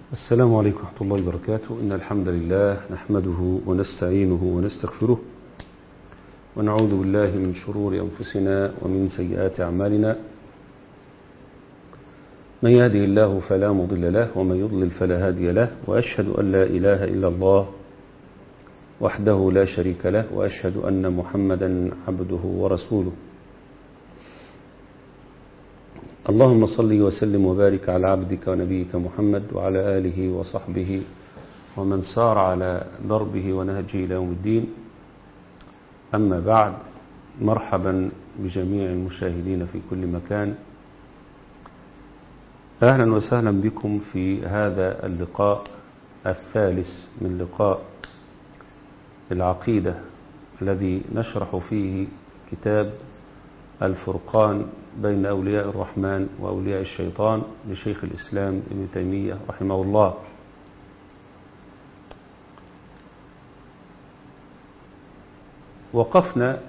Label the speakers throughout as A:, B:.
A: السلام عليكم ورحمة الله وبركاته إن الحمد لله نحمده ونستعينه ونستغفره ونعوذ بالله من شرور أنفسنا ومن سيئات أعمالنا من يهده الله فلا مضل له ومن يضلل فلا هادي له وأشهد أن لا إله إلا الله وحده لا شريك له وأشهد أن محمدا عبده ورسوله اللهم صل وسلم وبارك على عبدك ونبيك محمد وعلى آله وصحبه ومن سار على ضربه ونهجه إلى يوم الدين أما بعد مرحبا بجميع المشاهدين في كل مكان أهلا وسهلا بكم في هذا اللقاء الثالث من لقاء العقيدة الذي نشرح فيه كتاب الفرقان بين أولياء الرحمن وأولياء الشيطان لشيخ الإسلام ابن تيمية رحمه الله وقفنا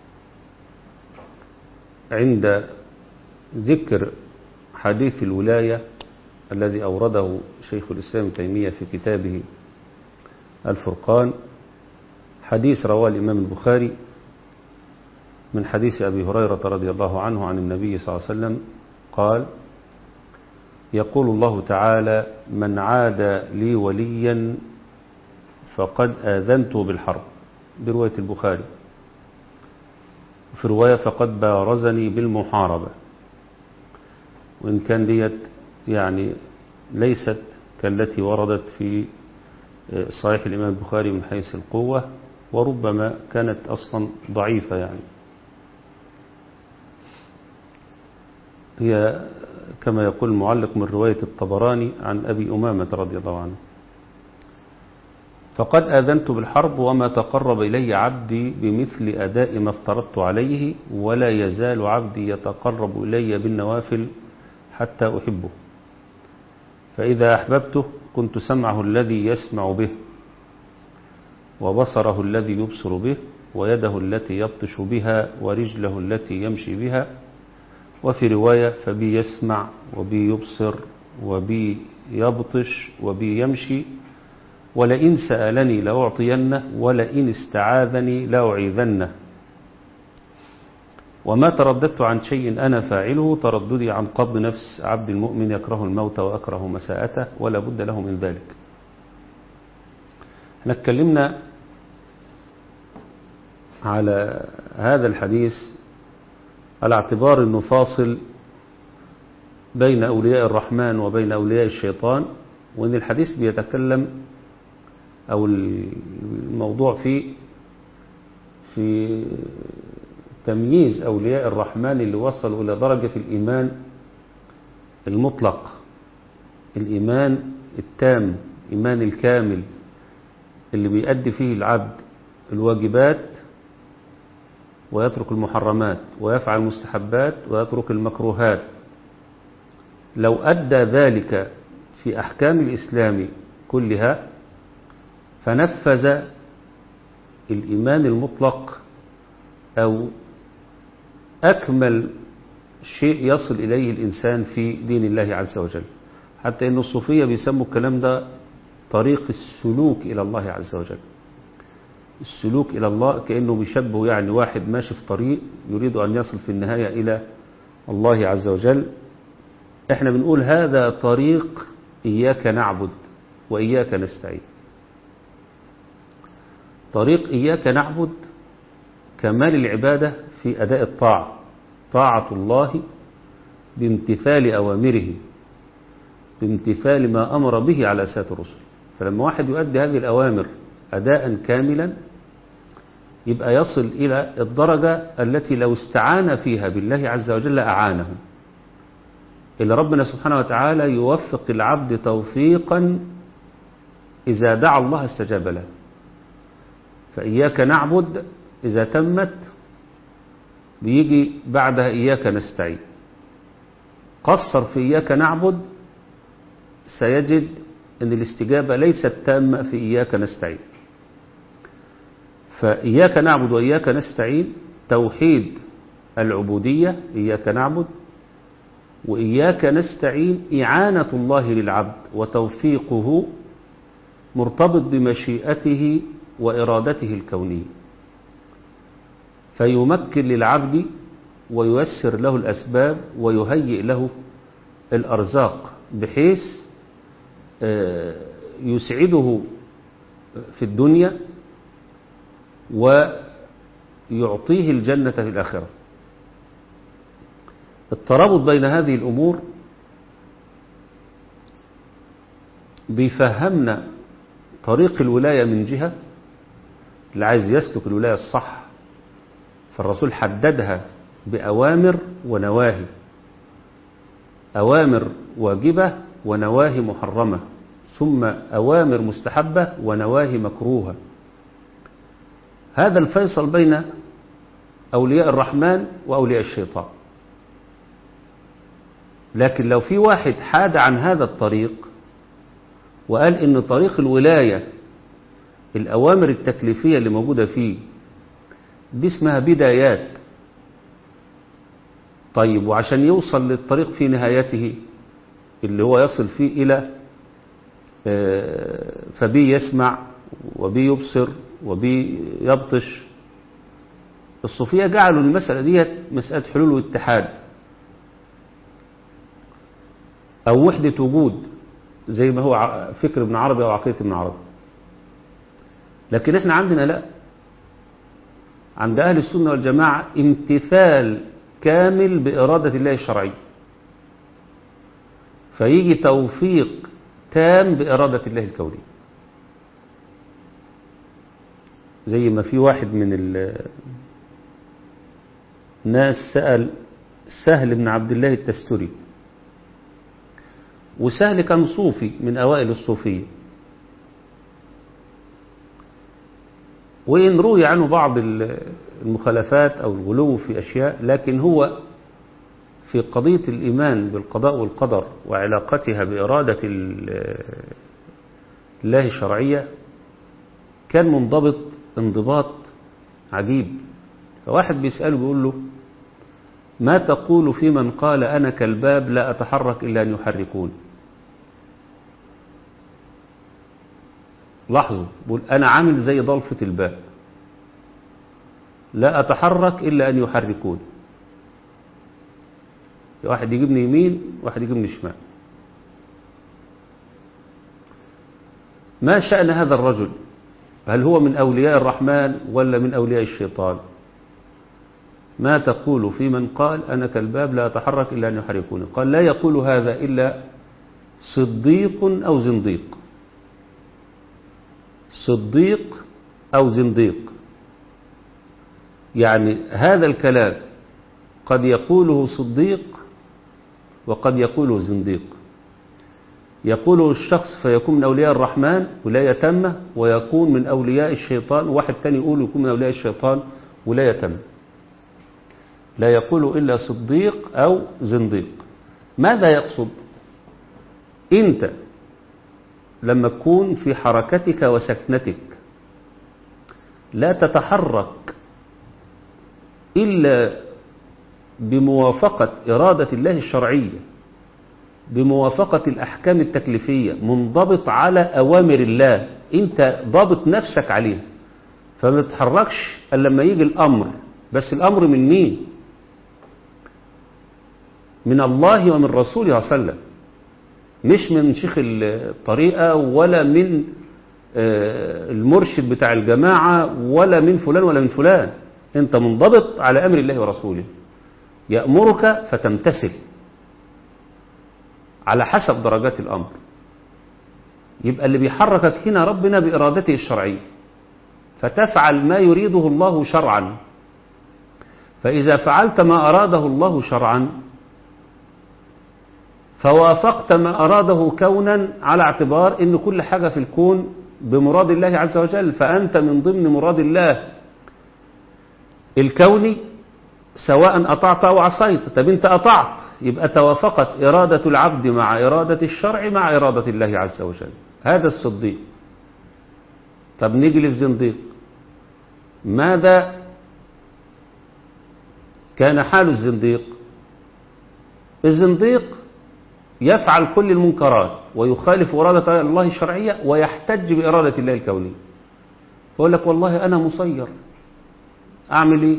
A: عند ذكر حديث الولاية الذي أورده شيخ الإسلام ابن تيمية في كتابه الفرقان حديث رواه الإمام البخاري من حديث أبي هريرة رضي الله عنه عن النبي صلى الله عليه وسلم قال يقول الله تعالى من عاد لي وليا فقد آذنته بالحرب برواية البخاري في رواية فقد بارزني بالمحاربة وإن كان ديت يعني ليست كالتي وردت في صحيح الإمام البخاري من حيث القوة وربما كانت أصلا ضعيفة يعني هي كما يقول المعلق من رواية الطبراني عن أبي أمامة رضي الله عنه فقد آذنت بالحرب وما تقرب إلي عبدي بمثل أداء ما افترضت عليه ولا يزال عبدي يتقرب إلي بالنوافل حتى أحبه فإذا أحببته كنت سمعه الذي يسمع به وبصره الذي يبصر به ويده التي يبطش بها ورجله التي يمشي بها وفي رواية فبي يسمع وبي يبصر وبي يبطش وبي يمشي ولئن سألني لأعطينه ولئن استعاذني لأعيذنه وما ترددت عن شيء أنا فاعله ترددي عن قبض نفس عبد المؤمن يكره الموت وأكره مساءته ولا بد له من ذلك احنا اتكلمنا على هذا الحديث على اعتبار انه فاصل بين أولياء الرحمن وبين أولياء الشيطان وأن الحديث بيتكلم أو الموضوع فيه في تمييز أولياء الرحمن اللي وصلوا إلى درجة الإيمان المطلق الإيمان التام إيمان الكامل اللي بيأدي فيه العبد الواجبات ويترك المحرمات ويفعل المستحبات ويترك المكروهات لو أدى ذلك في أحكام الإسلام كلها فنفذ الإيمان المطلق أو أكمل شيء يصل إليه الإنسان في دين الله عز وجل حتى أن الصوفية بيسموا الكلام ده طريق السلوك إلى الله عز وجل السلوك إلى الله كأنه بيشبه يعني واحد ماشي في طريق يريد أن يصل في النهاية إلى الله عز وجل احنا بنقول هذا طريق إياك نعبد وإياك نستعين طريق إياك نعبد كمال العبادة في أداء الطاعة طاعة الله بامتثال أوامره بامتثال ما أمر به على سات الرسل فلما واحد يؤدي هذه الأوامر أداء كاملا يبقى يصل إلى الدرجة التي لو استعان فيها بالله عز وجل أعانه إلا ربنا سبحانه وتعالى يوفق العبد توفيقا إذا دعا الله استجاب له فإياك نعبد إذا تمت بيجي بعدها إياك نستعين قصر في إياك نعبد سيجد أن الاستجابة ليست تامة في إياك نستعين فإياك نعبد وإياك نستعين توحيد العبودية إياك نعبد وإياك نستعين إعانة الله للعبد وتوفيقه مرتبط بمشيئته وإرادته الكونية فيمكن للعبد وييسر له الأسباب ويهيئ له الأرزاق بحيث يسعده في الدنيا ويعطيه الجنة في الآخرة الترابط بين هذه الأمور بيفهمنا طريق الولاية من جهة اللي عايز يسلك الولاية الصح فالرسول حددها بأوامر ونواهي أوامر واجبة ونواهي محرمة ثم أوامر مستحبة ونواهي مكروهة هذا الفيصل بين أولياء الرحمن وأولياء الشيطان لكن لو في واحد حاد عن هذا الطريق وقال إن طريق الولاية الأوامر التكليفية اللي موجودة فيه دي اسمها بدايات طيب وعشان يوصل للطريق في نهايته اللي هو يصل فيه إلى فبي يسمع وبي يبصر وبي يبطش الصوفية جعلوا المسألة دي مسألة حلول واتحاد أو وحدة وجود زي ما هو فكر ابن عربي أو عقيدة ابن عربي لكن احنا عندنا لا عند أهل السنة والجماعة امتثال كامل بإرادة الله الشرعية فيجي توفيق تام بإرادة الله الكونية زي ما في واحد من الناس سأل سهل بن عبد الله التستري وسهل كان صوفي من أوائل الصوفية وإن روي عنه بعض المخالفات أو الغلو في أشياء لكن هو في قضية الإيمان بالقضاء والقدر وعلاقتها بإرادة الله الشرعية كان منضبط انضباط عجيب فواحد بيسأله بيقول له ما تقول في من قال أنا كالباب لا أتحرك إلا أن يحركون لاحظوا بقول أنا عامل زي ضلفة الباب لا أتحرك إلا أن يحركون واحد يجيبني يمين واحد يجيبني شمال ما شأن هذا الرجل هل هو من أولياء الرحمن ولا من أولياء الشيطان ما تقول في من قال أنا كالباب لا أتحرك إلا أن يحركوني قال لا يقول هذا إلا صديق أو زنديق صديق أو زنديق يعني هذا الكلام قد يقوله صديق وقد يقوله زنديق يقوله الشخص فيكون من أولياء الرحمن ولاية تامة ويكون من أولياء الشيطان واحد تاني يقول يكون من أولياء الشيطان ولاية تامة لا يقول إلا صديق أو زنديق ماذا يقصد أنت لما تكون في حركتك وسكنتك لا تتحرك إلا بموافقة إرادة الله الشرعية بموافقة الأحكام التكليفية منضبط على أوامر الله أنت ضابط نفسك عليها فما تتحركش إلا لما يجي الأمر بس الأمر من مين من الله ومن رسوله صلى الله عليه وسلم مش من شيخ الطريقة ولا من المرشد بتاع الجماعة ولا من فلان ولا من فلان انت منضبط على أمر الله ورسوله يأمرك فتمتثل على حسب درجات الأمر يبقى اللي بيحركك هنا ربنا بإرادته الشرعية فتفعل ما يريده الله شرعا فإذا فعلت ما أراده الله شرعا فوافقت ما أراده كونا على اعتبار أن كل حاجة في الكون بمراد الله عز وجل فأنت من ضمن مراد الله الكوني سواء أطعت أو عصيت طب أنت أطعت يبقى توافقت إرادة العبد مع إرادة الشرع مع إرادة الله عز وجل هذا الصديق طب نيجي للزنديق ماذا كان حال الزنديق الزنديق يفعل كل المنكرات ويخالف إرادة الله الشرعية ويحتج بإرادة الله الكونية فيقول لك والله أنا مسير أعمل إيه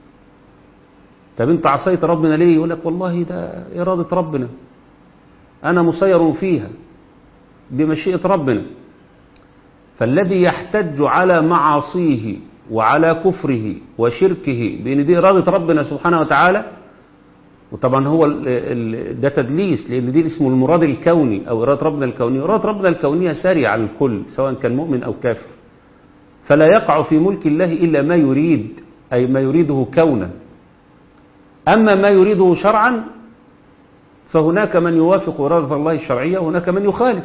A: طب أنت عصيت ربنا ليه يقول لك والله ده إرادة ربنا أنا مسير فيها بمشيئة ربنا فالذي يحتج على معاصيه وعلى كفره وشركه بأن دي إرادة ربنا سبحانه وتعالى وطبعا هو ده تدليس لأن دي اسمه المراد الكوني أو إرادة ربنا الكونية إرادة ربنا الكونية سارية على الكل سواء كان مؤمن أو كافر فلا يقع في ملك الله إلا ما يريد أي ما يريده كونا أما ما يريده شرعا فهناك من يوافق إرادة الله الشرعية وهناك من يخالف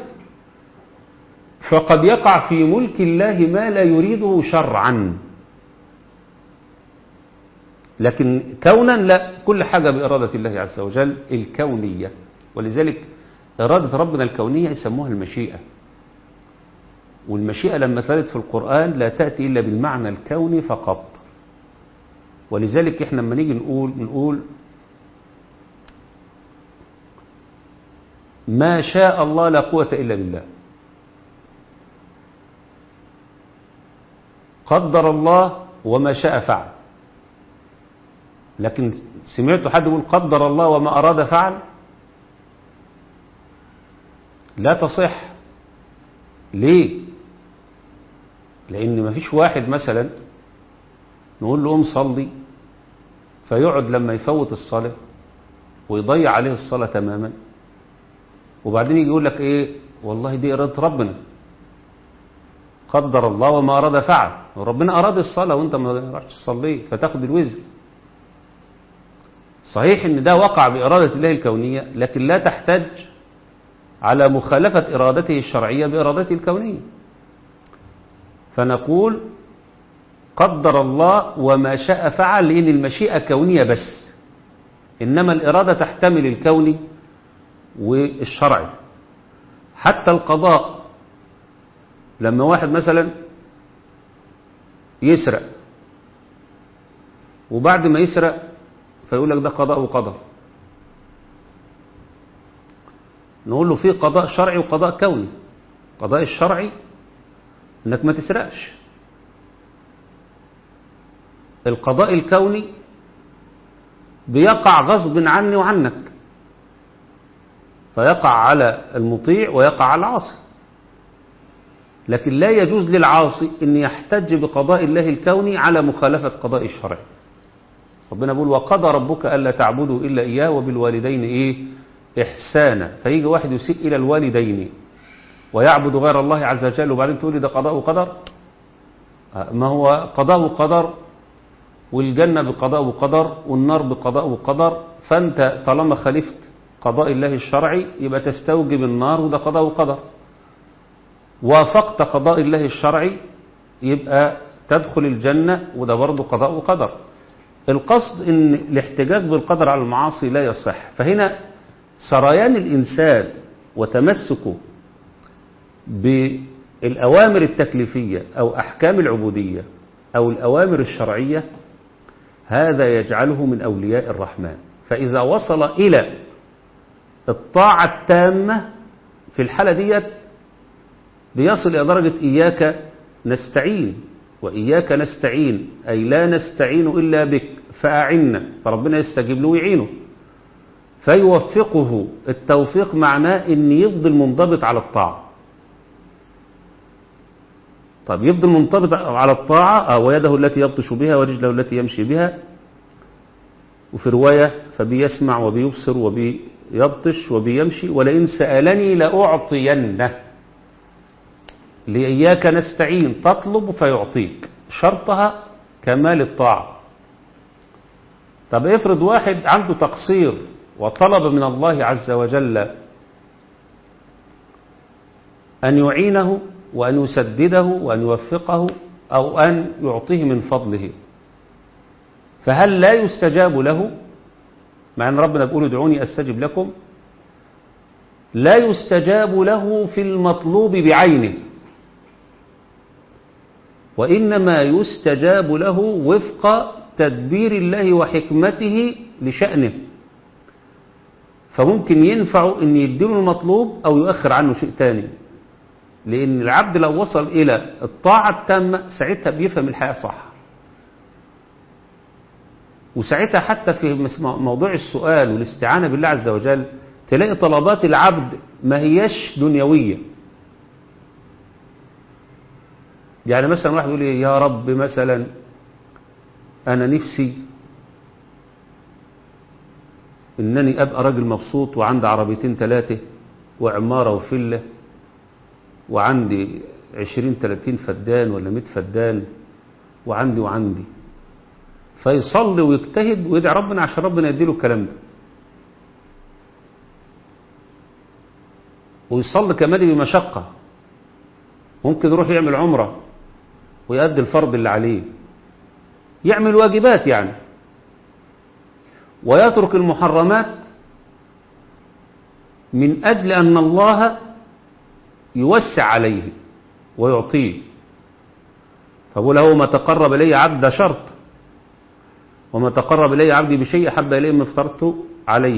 A: فقد يقع في ملك الله ما لا يريده شرعا لكن كونا لا كل حاجة بإرادة الله عز وجل الكونية ولذلك إرادة ربنا الكونية يسموها المشيئة والمشيئة لما ترد في القرآن لا تأتي إلا بالمعنى الكوني فقط ولذلك احنا لما نيجي نقول نقول ما شاء الله لا قوة إلا بالله قدر الله وما شاء فعل لكن سمعت حد يقول قدر الله وما أراد فعل لا تصح ليه لأن ما فيش واحد مثلا نقول له قوم صلي فيقعد لما يفوت الصلاة ويضيع عليه الصلاة تماما وبعدين يجي يقول لك ايه والله دي إرادة ربنا قدر الله وما أراد فعل وربنا أراد الصلاة وانت ما رحتش تصلي فتاخد الوزر صحيح ان ده وقع بإرادة الله الكونية لكن لا تحتج على مخالفة إرادته الشرعية بإرادته الكونية فنقول قدر الله وما شاء فعل لأن المشيئة كونية بس إنما الإرادة تحتمل الكوني والشرعي حتى القضاء لما واحد مثلا يسرق وبعد ما يسرق فيقول لك ده قضاء وقدر نقول له في قضاء شرعي وقضاء كوني قضاء الشرعي انك ما تسرقش القضاء الكوني بيقع غصب عني وعنك فيقع على المطيع ويقع على العاصي لكن لا يجوز للعاصي ان يحتج بقضاء الله الكوني على مخالفة قضاء الشرع ربنا بيقول وقضى ربك ألا تعبدوا إلا إياه وبالوالدين إيه إحسانا فيجي واحد يسيء إلى الوالدين ويعبد غير الله عز وجل وبعدين تقول لي ده قضاء وقدر ما هو قضاء وقدر والجنة بقضاء وقدر والنار بقضاء وقدر فأنت طالما خالفت قضاء الله الشرعي يبقى تستوجب النار وده قضاء وقدر وافقت قضاء الله الشرعي يبقى تدخل الجنة وده برضه قضاء وقدر القصد ان الاحتجاج بالقدر على المعاصي لا يصح فهنا سريان الإنسان وتمسكه بالأوامر التكليفية أو أحكام العبودية أو الأوامر الشرعية هذا يجعله من أولياء الرحمن فإذا وصل إلى الطاعة التامة في الحالة ديت بيصل إلى درجة إياك نستعين وإياك نستعين أي لا نستعين إلا بك فأعنا فربنا يستجيب له ويعينه فيوفقه التوفيق معناه ان يفضل منضبط على الطاعة طب يفضل منضبط على الطاعة ويده التي يبطش بها ورجله التي يمشي بها وفي رواية فبيسمع وبيبصر وبيبطش وبيمشي ولئن سألني لأعطينه لإياك نستعين تطلب فيعطيك شرطها كمال الطاعة طب افرض واحد عنده تقصير وطلب من الله عز وجل أن يعينه وأن يسدده وأن يوفقه أو أن يعطيه من فضله فهل لا يستجاب له مع أن ربنا بيقول ادعوني أستجب لكم لا يستجاب له في المطلوب بعينه وإنما يستجاب له وفق تدبير الله وحكمته لشأنه فممكن ينفعه ان يديله المطلوب او يؤخر عنه شيء تاني لان العبد لو وصل الى الطاعة التامة ساعتها بيفهم الحياة صح وساعتها حتى في موضوع السؤال والاستعانة بالله عز وجل تلاقي طلبات العبد ما هيش دنيوية يعني مثلا واحد يقول لي يا رب مثلا أنا نفسي إنني أبقى راجل مبسوط وعندي عربيتين ثلاثة وعمارة وفلة وعندي عشرين ثلاثين فدان ولا مئة فدان وعندي وعندي فيصلي ويجتهد ويدعي ربنا عشان ربنا يديله الكلام ده ويصلي كمان بمشقة ممكن يروح يعمل عمرة ويؤدي الفرض اللي عليه يعمل واجبات يعني ويترك المحرمات من أجل أن الله يوسع عليه ويعطيه فقول له ما تقرب إلي عبد شرط وما تقرب إلي عبدي بشيء أحب إليه ما افترضته عليه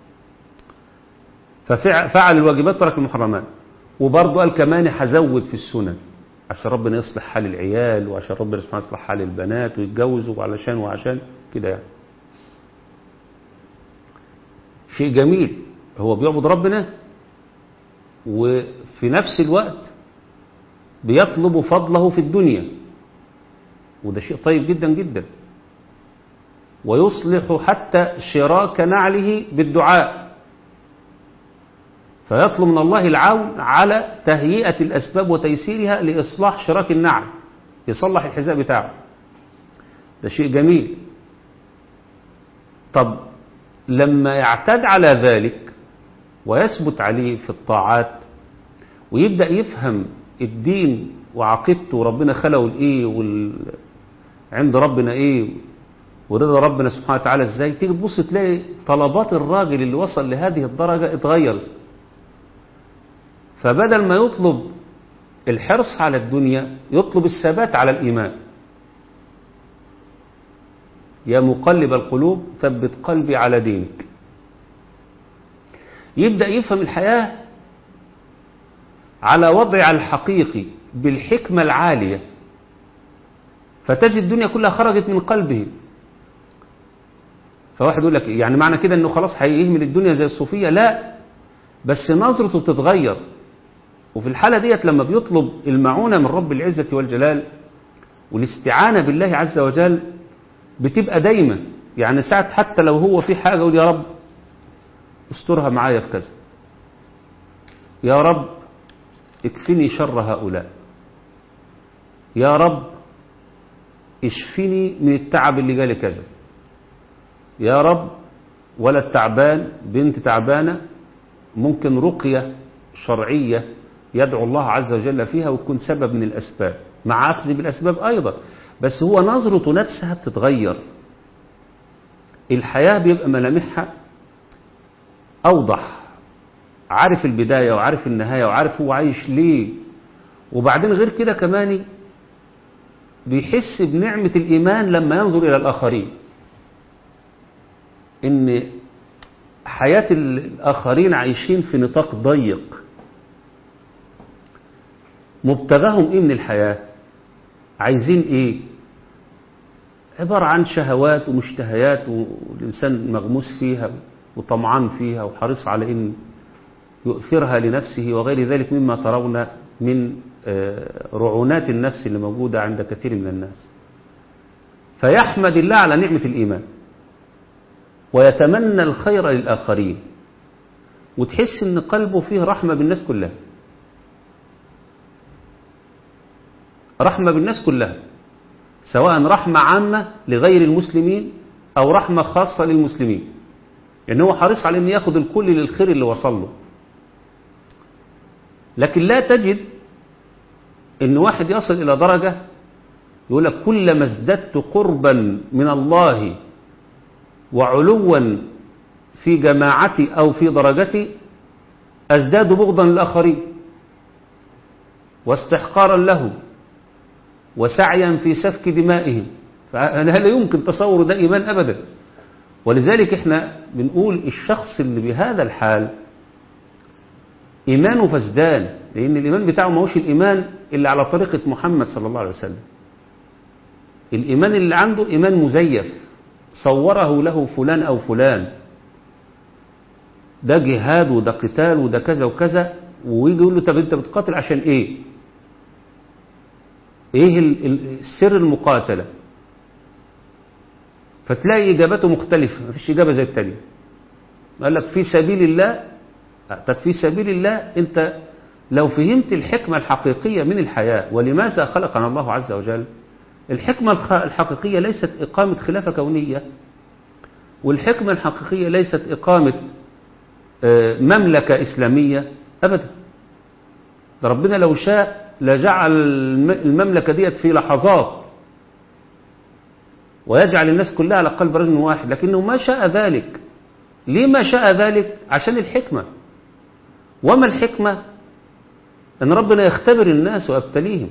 A: ففعل الواجبات ترك المحرمات وبرضه قال كمان هزود في السنن عشان ربنا يصلح حال العيال وعشان ربنا سبحانه يصلح حال البنات ويتجوزوا وعلشان وعشان كده يعني شيء جميل هو بيعبد ربنا وفي نفس الوقت بيطلب فضله في الدنيا وده شيء طيب جدا جدا ويصلح حتى شراك نعله بالدعاء فيطلب من الله العون على تهيئة الأسباب وتيسيرها لإصلاح شراك النعل يصلح الحذاء بتاعه ده شيء جميل طب لما يعتاد على ذلك ويثبت عليه في الطاعات ويبدأ يفهم الدين وعقيدته وربنا خلقه لإيه وال... عند ربنا إيه ورضا ربنا سبحانه وتعالى إزاي تيجي تبص تلاقي طلبات الراجل اللي وصل لهذه الدرجة اتغيرت فبدل ما يطلب الحرص على الدنيا يطلب الثبات على الإيمان يا مقلب القلوب ثبت قلبي على دينك يبدأ يفهم الحياة على وضع الحقيقي بالحكمة العالية فتجد الدنيا كلها خرجت من قلبه فواحد يقول لك يعني معنى كده انه خلاص هيهمل الدنيا زي الصوفية لا بس نظرته بتتغير وفي الحالة ديت لما بيطلب المعونة من رب العزة والجلال والاستعانة بالله عز وجل بتبقى دايما يعني ساعة حتى لو هو في حاجة يقول يا رب استرها معايا في كذا يا رب اكفني شر هؤلاء يا رب اشفني من التعب اللي جالي كذا يا رب ولد تعبان بنت تعبانة ممكن رقية شرعية يدعو الله عز وجل فيها وتكون سبب من الأسباب مع أخذ بالأسباب أيضا بس هو نظرته نفسها بتتغير الحياة بيبقى ملامحها أوضح عارف البداية وعارف النهاية وعارف هو عايش ليه وبعدين غير كده كمان بيحس بنعمة الإيمان لما ينظر إلى الآخرين إن حياة الآخرين عايشين في نطاق ضيق مبتغاهم إيه من الحياة عايزين إيه عبارة عن شهوات ومشتهيات والإنسان مغموس فيها وطمعان فيها وحريص على إن يؤثرها لنفسه وغير ذلك مما ترون من رعونات النفس اللي موجودة عند كثير من الناس فيحمد الله على نعمة الإيمان ويتمنى الخير للآخرين وتحس ان قلبه فيه رحمة بالناس كلها رحمة بالناس كلها سواء رحمة عامة لغير المسلمين أو رحمة خاصة للمسلمين يعني هو حريص على أن ياخد الكل للخير اللي وصل له لكن لا تجد أن واحد يصل إلى درجة يقول لك كلما ازددت قربا من الله وعلوا في جماعتي أو في درجتي أزداد بغضا للآخرين واستحقارا له وسعيا في سفك دمائهم فأنا لا يمكن تصور ده إيمان أبدا ولذلك احنا بنقول الشخص اللي بهذا الحال إيمانه فسدان لأن الإيمان بتاعه ما هوش الإيمان اللي على طريقة محمد صلى الله عليه وسلم الإيمان اللي عنده إيمان مزيف صوره له فلان أو فلان ده جهاد وده قتال وده كذا وكذا ويجي يقول له طب انت بتقاتل عشان ايه ايه السر المقاتلة فتلاقي اجابته مختلفة مفيش اجابة زي التانية قال لك في سبيل الله طب في سبيل الله انت لو فهمت الحكمة الحقيقية من الحياة ولماذا خلقنا الله عز وجل الحكمة الحقيقية ليست إقامة خلافة كونية والحكمة الحقيقية ليست إقامة مملكة إسلامية أبدا ده ربنا لو شاء لجعل المملكة ديت في لحظات ويجعل الناس كلها على قلب رجل واحد لكنه ما شاء ذلك ليه ما شاء ذلك عشان الحكمة وما الحكمة أن ربنا يختبر الناس ويبتليهم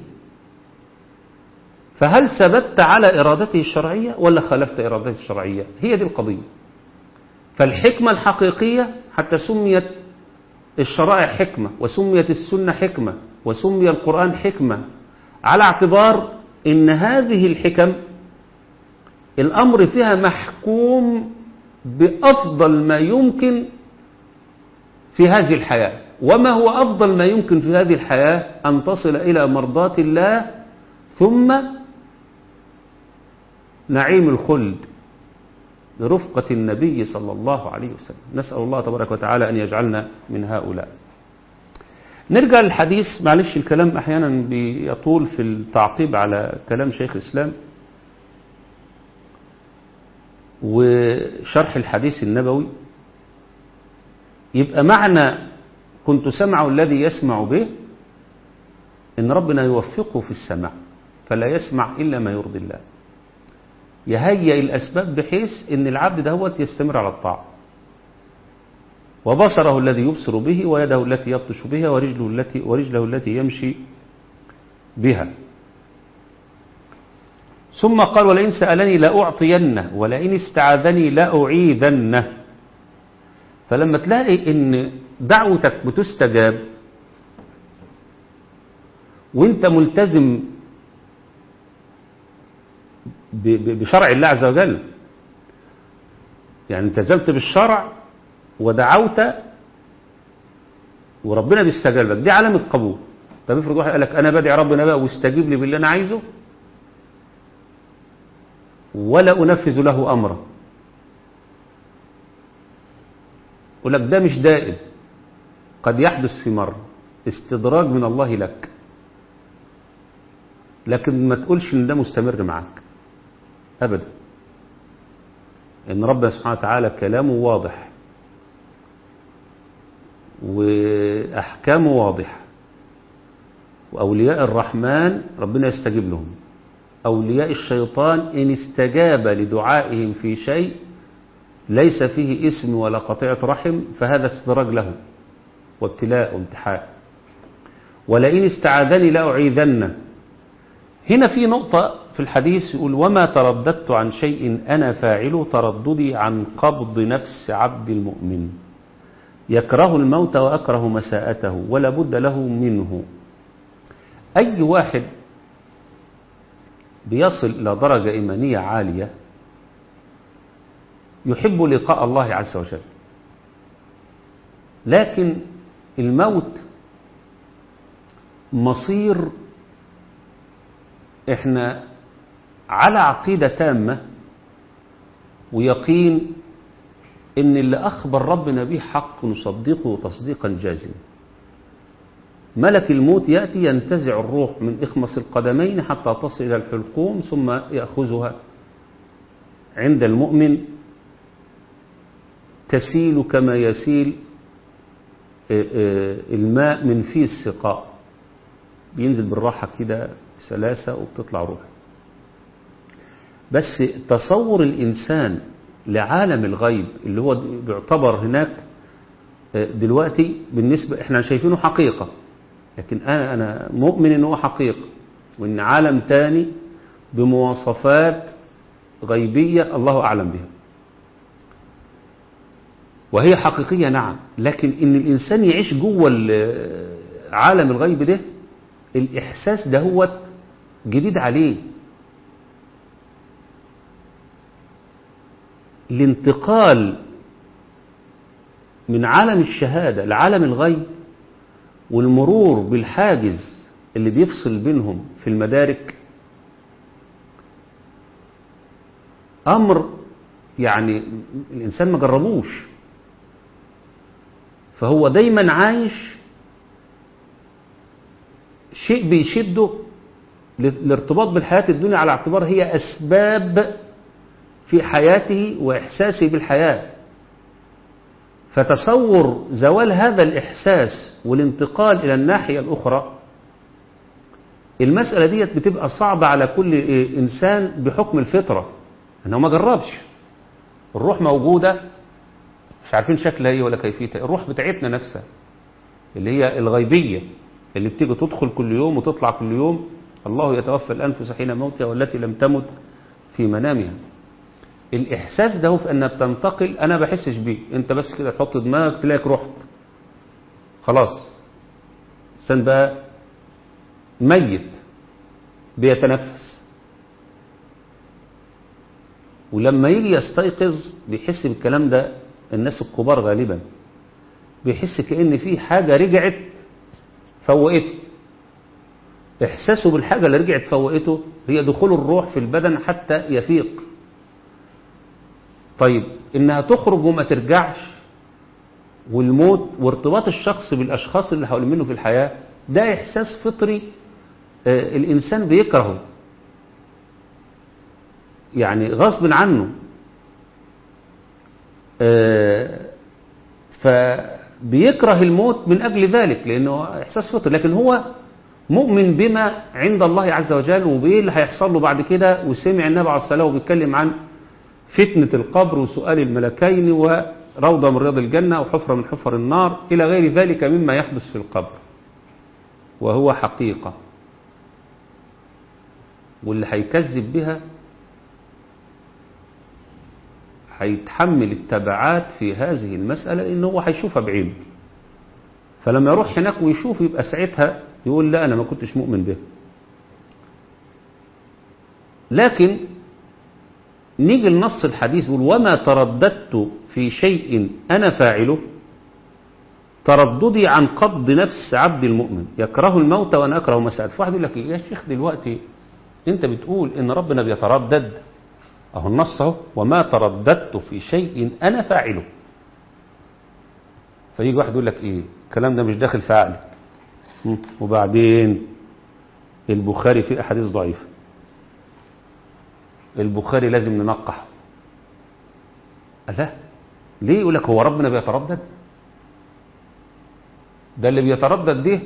A: فهل ثبت على إرادته الشرعية ولا خالفت إرادته الشرعية هي دي القضية فالحكمة الحقيقية حتى سميت الشرائع حكمة وسميت السنة حكمة وسمي القرآن حكمة على اعتبار ان هذه الحكم الأمر فيها محكوم بأفضل ما يمكن في هذه الحياة وما هو أفضل ما يمكن في هذه الحياة أن تصل إلى مرضاة الله ثم نعيم الخلد برفقة النبي صلى الله عليه وسلم نسأل الله تبارك وتعالى أن يجعلنا من هؤلاء نرجع للحديث معلش الكلام أحيانا بيطول في التعقيب على كلام شيخ الإسلام وشرح الحديث النبوي يبقى معنى كنت سمع الذي يسمع به إن ربنا يوفقه في السمع فلا يسمع إلا ما يرضي الله يهيئ الأسباب بحيث أن العبد دهوت يستمر على الطاعة وبصره الذي يبصر به ويده التي يبطش بها ورجله التي, ورجله التي يمشي بها ثم قال ولئن سألني لأعطينه ولئن استعاذني لأعيذنه فلما تلاقي ان دعوتك بتستجاب وانت ملتزم بشرع الله عز وجل يعني التزمت بالشرع ودعوت وربنا بيستجاب لك دي علامة قبول طب افرض واحد قال لك انا بدعي ربنا بقى واستجيب لي باللي انا عايزه ولا انفذ له امرا يقول لك ده مش دائم قد يحدث في مرة استدراج من الله لك لكن ما تقولش ان ده مستمر معك ابدا ان ربنا سبحانه وتعالى كلامه واضح واحكامه واضحه واولياء الرحمن ربنا يستجيب لهم اولياء الشيطان ان استجاب لدعائهم في شيء ليس فيه اسم ولا قطيعة رحم فهذا استدراج له وابتلاء وامتحان ولئن استعاذني لأعيذن هنا في نقطة في الحديث يقول وما ترددت عن شيء أنا فاعله ترددي عن قبض نفس عبد المؤمن يكره الموت وأكره مساءته ولا بد له منه أي واحد بيصل إلى درجة إيمانية عالية يحب لقاء الله عز وجل لكن الموت مصير احنا على عقيدة تامة ويقين ان اللي اخبر ربنا به حق نصدقه تصديقا جازما ملك الموت يأتي ينتزع الروح من إخمص القدمين حتى تصل إلى الحلقوم ثم يأخذها عند المؤمن تسيل كما يسيل الماء من فيه السقاء بينزل بالراحة كده سلاسة وبتطلع روح بس تصور الإنسان لعالم الغيب اللي هو بيعتبر هناك دلوقتي بالنسبة احنا شايفينه حقيقة لكن أنا, أنا مؤمن أنه هو حقيقة وأن عالم تاني بمواصفات غيبية الله أعلم بها وهي حقيقية نعم لكن ان الانسان يعيش جوه عالم الغيب ده الاحساس ده هو جديد عليه الانتقال من عالم الشهادة لعالم الغيب والمرور بالحاجز اللي بيفصل بينهم في المدارك أمر يعني الإنسان ما جربوش فهو دايما عايش شيء بيشده الارتباط بالحياة الدنيا على اعتبار هي أسباب في حياته وإحساسه بالحياة فتصور زوال هذا الإحساس والانتقال إلى الناحية الأخرى المسألة ديت بتبقى صعبة على كل إنسان بحكم الفطرة أنه ما جربش الروح موجودة مش عارفين شكلها ايه ولا كيفيتها الروح بتاعتنا نفسها اللي هي الغيبية اللي بتيجي تدخل كل يوم وتطلع كل يوم الله يتوفى الأنفس حين موتها والتي لم تمت في منامها الإحساس ده في أنها بتنتقل أنا بحسش بيه أنت بس كده تحط دماغك تلاقيك رحت خلاص الإنسان بقى ميت بيتنفس ولما يجي يستيقظ بيحس بالكلام ده الناس الكبار غالبا بيحس كأن في حاجة رجعت فوقته إحساسه بالحاجة اللي رجعت فوقته هي دخول الروح في البدن حتى يفيق طيب إنها تخرج وما ترجعش والموت وارتباط الشخص بالأشخاص اللي حوالين منه في الحياة ده إحساس فطري آه الإنسان بيكرهه يعني غصب عنه آه فبيكره الموت من أجل ذلك لأنه إحساس فطري لكن هو مؤمن بما عند الله عز وجل وبإيه اللي هيحصل له بعد كده وسمع النبي عليه الصلاة وبيتكلم عن فتنة القبر وسؤال الملكين وروضة من رياض الجنة وحفرة من حفر النار إلى غير ذلك مما يحدث في القبر وهو حقيقة واللي هيكذب بها هيتحمل التبعات في هذه المسألة إن هو هيشوفها بعينه فلما يروح هناك ويشوف يبقى ساعتها يقول لا أنا ما كنتش مؤمن به لكن نيجي لنص الحديث يقول وما ترددت في شيء أنا فاعله ترددي عن قبض نفس عبد المؤمن يكره الموت وأنا أكره مسألة فواحد يقول لك يا شيخ دلوقتي أنت بتقول إن ربنا بيتردد أهو النص اهو وما ترددت في شيء أنا فاعله فيجي واحد يقول لك إيه الكلام ده مش داخل في عقلي وبعدين البخاري فيه أحاديث ضعيفة البخاري لازم ننقح لا ليه يقول لك هو ربنا بيتردد ده اللي بيتردد ده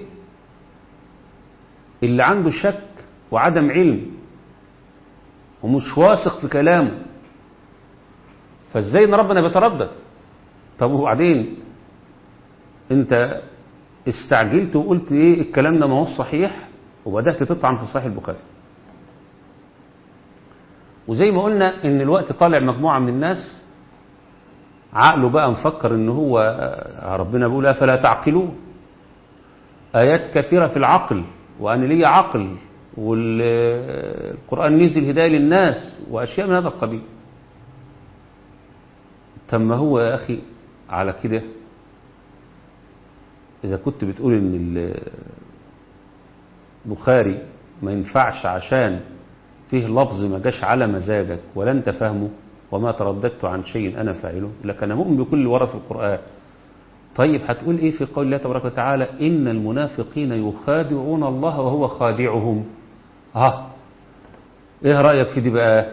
A: اللي عنده شك وعدم علم ومش واثق في كلامه فازاي ان ربنا بيتردد طب وبعدين انت استعجلت وقلت ايه الكلام ده ما هو صحيح وبدات تطعن في صحيح البخاري وزي ما قلنا ان الوقت طالع مجموعه من الناس عقله بقى مفكر ان هو ربنا بيقول افلا تعقلون ايات كثيره في العقل وان لي عقل والقرآن نزل هداية للناس وأشياء من هذا القبيل طب ما هو يا أخي على كده إذا كنت بتقول إن البخاري ما ينفعش عشان فيه لفظ ما جاش على مزاجك ولا أنت فاهمه وما ترددت عن شيء أنا فاعله لك أنا مؤمن بكل ورا في القرآن طيب هتقول إيه في قول الله تبارك وتعالى إن المنافقين يخادعون الله وهو خادعهم ها ايه رأيك في دي بقى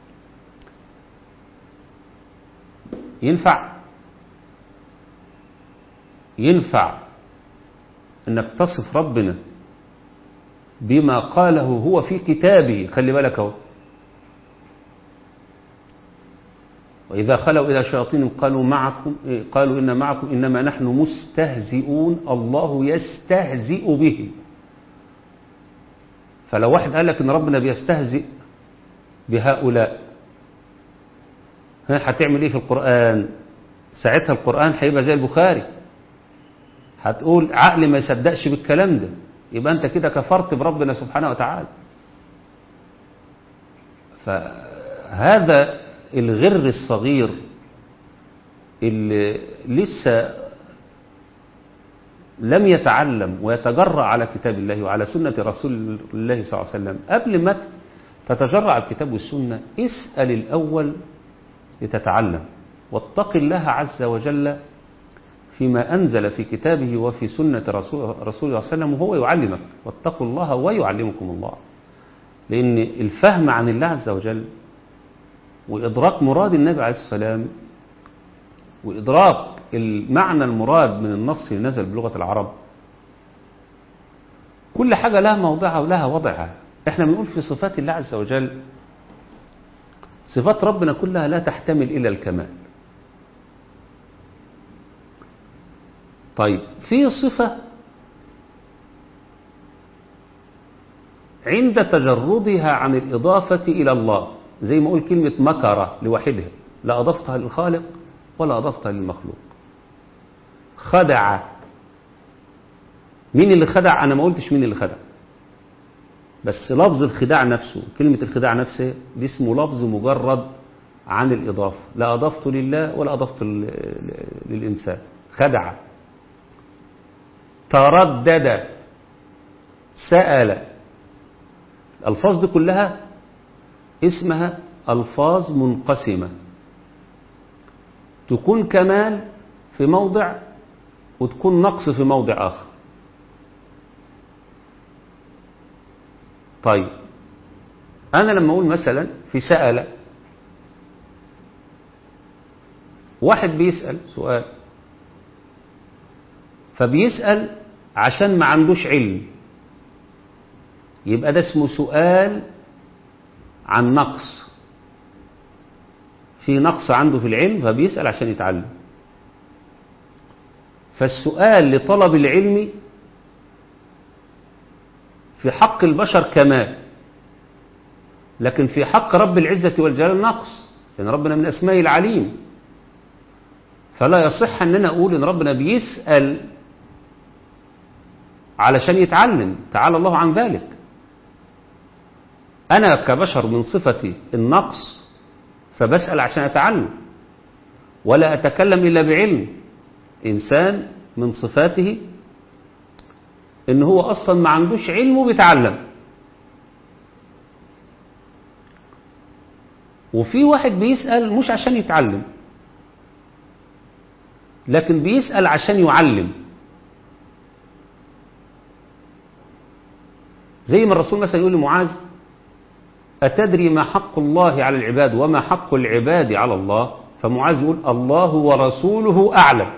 A: ينفع ينفع انك تصف ربنا بما قاله هو في كتابه خلي بالك اهو وإذا خلوا إلى شياطين قالوا معكم قالوا إن معكم إنما نحن مستهزئون الله يستهزئ به فلو واحد قال لك ان ربنا بيستهزئ بهؤلاء ها هتعمل ايه في القرآن ساعتها القرآن هيبقى زي البخاري هتقول عقلي ما يصدقش بالكلام ده يبقى انت كده كفرت بربنا سبحانه وتعالى فهذا الغر الصغير اللي لسه لم يتعلم ويتجرأ على كتاب الله وعلى سنة رسول الله صلى الله عليه وسلم قبل ما تتجرأ على الكتاب والسنة اسأل الأول لتتعلم واتق الله عز وجل فيما أنزل في كتابه وفي سنة رسول رسول الله صلى الله عليه وسلم وهو يعلمك واتقوا الله ويعلمكم الله لأن الفهم عن الله عز وجل وإدراك مراد النبي عليه السلام وإدراك المعنى المراد من النص اللي نزل بلغة العرب كل حاجة لها موضعها ولها وضعها احنا بنقول في صفات الله عز وجل صفات ربنا كلها لا تحتمل إلى الكمال طيب في صفة عند تجردها عن الإضافة إلى الله زي ما أقول كلمة مكرة لوحدها لا أضفتها للخالق ولا أضفتها للمخلوق خدع مين اللي خدع أنا ما قلتش مين اللي خدع بس لفظ الخداع نفسه كلمة الخداع نفسه دي اسمه لفظ مجرد عن الإضافة لا أضفته لله ولا أضفته للإنسان خدع تردد سأل الألفاظ دي كلها اسمها ألفاظ منقسمة تكون كمال في موضع وتكون نقص في موضع آخر طيب أنا لما أقول مثلا في سأل واحد بيسأل سؤال فبيسأل عشان ما عندوش علم يبقى ده اسمه سؤال عن نقص في نقص عنده في العلم فبيسأل عشان يتعلم فالسؤال لطلب العلم في حق البشر كمال لكن في حق رب العزة والجلال نقص لأن ربنا من أسماء العليم فلا يصح أننا أقول أن ربنا بيسأل علشان يتعلم تعالى الله عن ذلك أنا كبشر من صفتي النقص فبسأل عشان أتعلم ولا أتكلم إلا بعلم إنسان من صفاته إن هو أصلا ما عندوش علم وبيتعلم وفي واحد بيسأل مش عشان يتعلم لكن بيسأل عشان يعلم زي ما الرسول مثلا يقول لمعاذ أتدري ما حق الله على العباد وما حق العباد على الله فمعاذ يقول الله ورسوله أعلم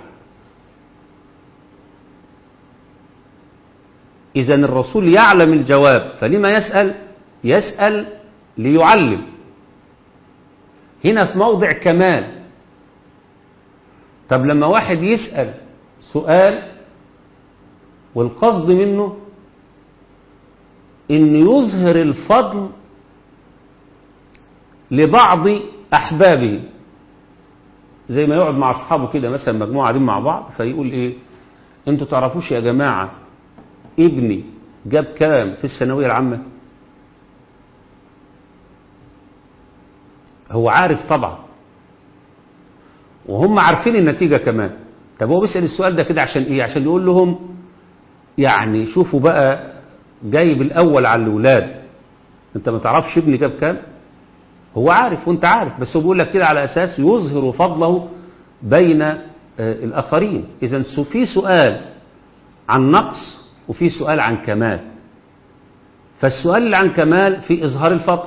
A: إذا الرسول يعلم الجواب فلما يسأل يسأل ليعلم هنا في موضع كمال طب لما واحد يسأل سؤال والقصد منه ان يظهر الفضل لبعض احبابه زي ما يقعد مع اصحابه كده مثلا مجموعه قاعدين مع بعض فيقول ايه انتوا تعرفوش يا جماعه ابني جاب كام في الثانويه العامه هو عارف طبعا وهم عارفين النتيجه كمان طب هو بيسال السؤال ده كده عشان ايه عشان يقول لهم يعني شوفوا بقى جايب الاول على الاولاد انت ما تعرفش ابني جاب كام هو عارف وانت عارف بس هو بيقول لك كده على اساس يظهر فضله بين الاخرين اذا في سؤال عن نقص وفي سؤال عن كمال فالسؤال اللي عن كمال في اظهار الفضل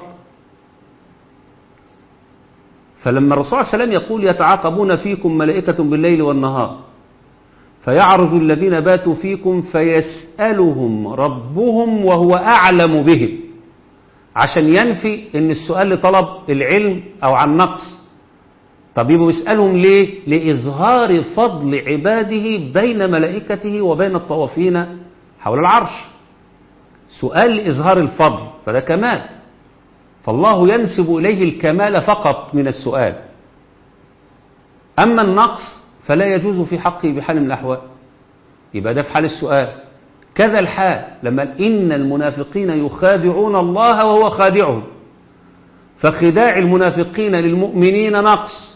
A: فلما الرسول صلى الله عليه وسلم يقول يتعاقبون فيكم ملائكة بالليل والنهار فيعرج الذين باتوا فيكم فيسألهم ربهم وهو أعلم بهم عشان ينفي ان السؤال لطلب العلم او عن نقص طب يبقوا يسألهم ليه لإظهار فضل عباده بين ملائكته وبين الطوافين حول العرش سؤال لإظهار الفضل فده كمال فالله ينسب إليه الكمال فقط من السؤال أما النقص فلا يجوز في حقه بحال من الأحوال يبقى ده في حال السؤال كذا الحال لما إن المنافقين يخادعون الله وهو خادعهم فخداع المنافقين للمؤمنين نقص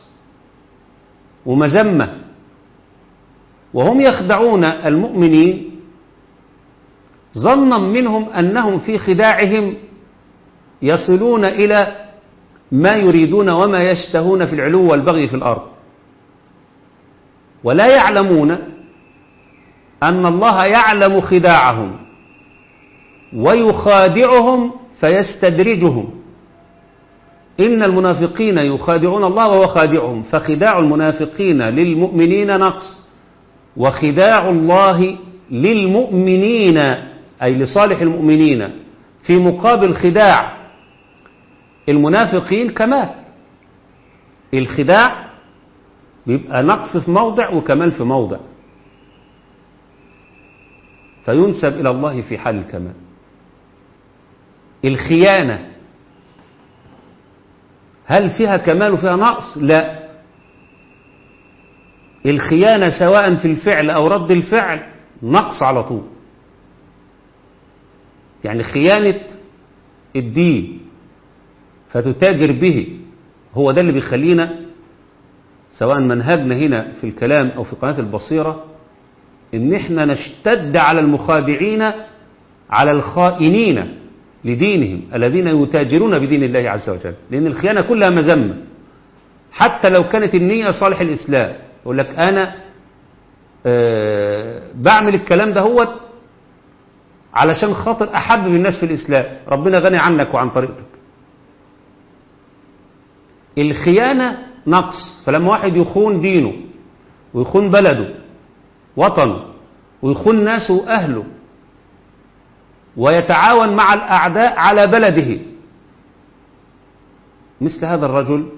A: ومذمة وهم يخدعون المؤمنين ظنا منهم أنهم في خداعهم يصلون إلى ما يريدون وما يشتهون في العلو والبغي في الأرض ولا يعلمون أن الله يعلم خداعهم ويخادعهم فيستدرجهم إن المنافقين يخادعون الله وهو خادعهم فخداع المنافقين للمؤمنين نقص وخداع الله للمؤمنين أي لصالح المؤمنين في مقابل خداع المنافقين كمال الخداع بيبقى نقص في موضع وكمال في موضع فينسب إلى الله في حال الكمال الخيانة هل فيها كمال وفيها نقص لا الخيانة سواء في الفعل أو رد الفعل نقص على طول يعني خيانة الدين فتتاجر به هو ده اللي بيخلينا سواء منهجنا هنا في الكلام أو في قناة البصيرة إن إحنا نشتد على المخادعين على الخائنين لدينهم الذين يتاجرون بدين الله عز وجل لأن الخيانة كلها مذمة حتى لو كانت النية صالح الإسلام يقول لك أنا أه بعمل الكلام ده هو علشان خاطر أحبب الناس في الإسلام ربنا غني عنك وعن طريقتك الخيانة نقص فلما واحد يخون دينه ويخون بلده وطنه ويخون ناسه وأهله ويتعاون مع الأعداء على بلده مثل هذا الرجل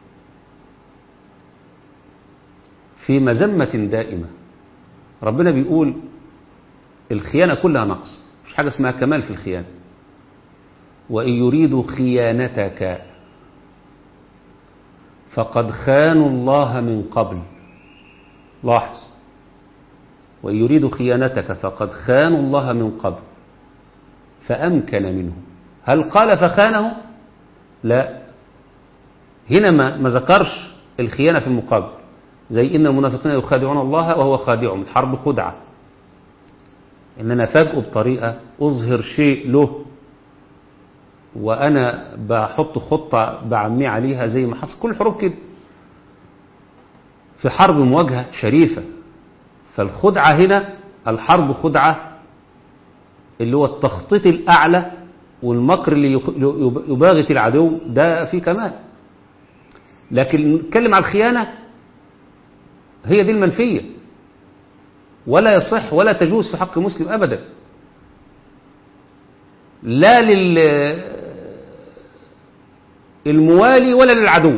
A: في مذمة دائمة ربنا بيقول الخيانة كلها نقص مش حاجة اسمها كمال في الخيانة وإن يريدوا خيانتك فقد خانوا الله من قبل لاحظ وإن يريدوا خيانتك فقد خانوا الله من قبل فأمكن منه هل قال فخانه لا هنا ما, ما ذكرش الخيانة في المقابل زي إن المنافقين يخادعون الله وهو خادعهم الحرب خدعة إن أنا فاجئه بطريقة أظهر شيء له وأنا بحط خطة بعميه عليها زي ما حصل كل الحروب كده في حرب مواجهة شريفة فالخدعة هنا الحرب خدعة اللي هو التخطيط الأعلى والمكر اللي يباغت العدو ده في كمال لكن نتكلم على الخيانة هي دي المنفية ولا يصح ولا تجوز في حق مسلم أبدا لا لل الموالي ولا للعدو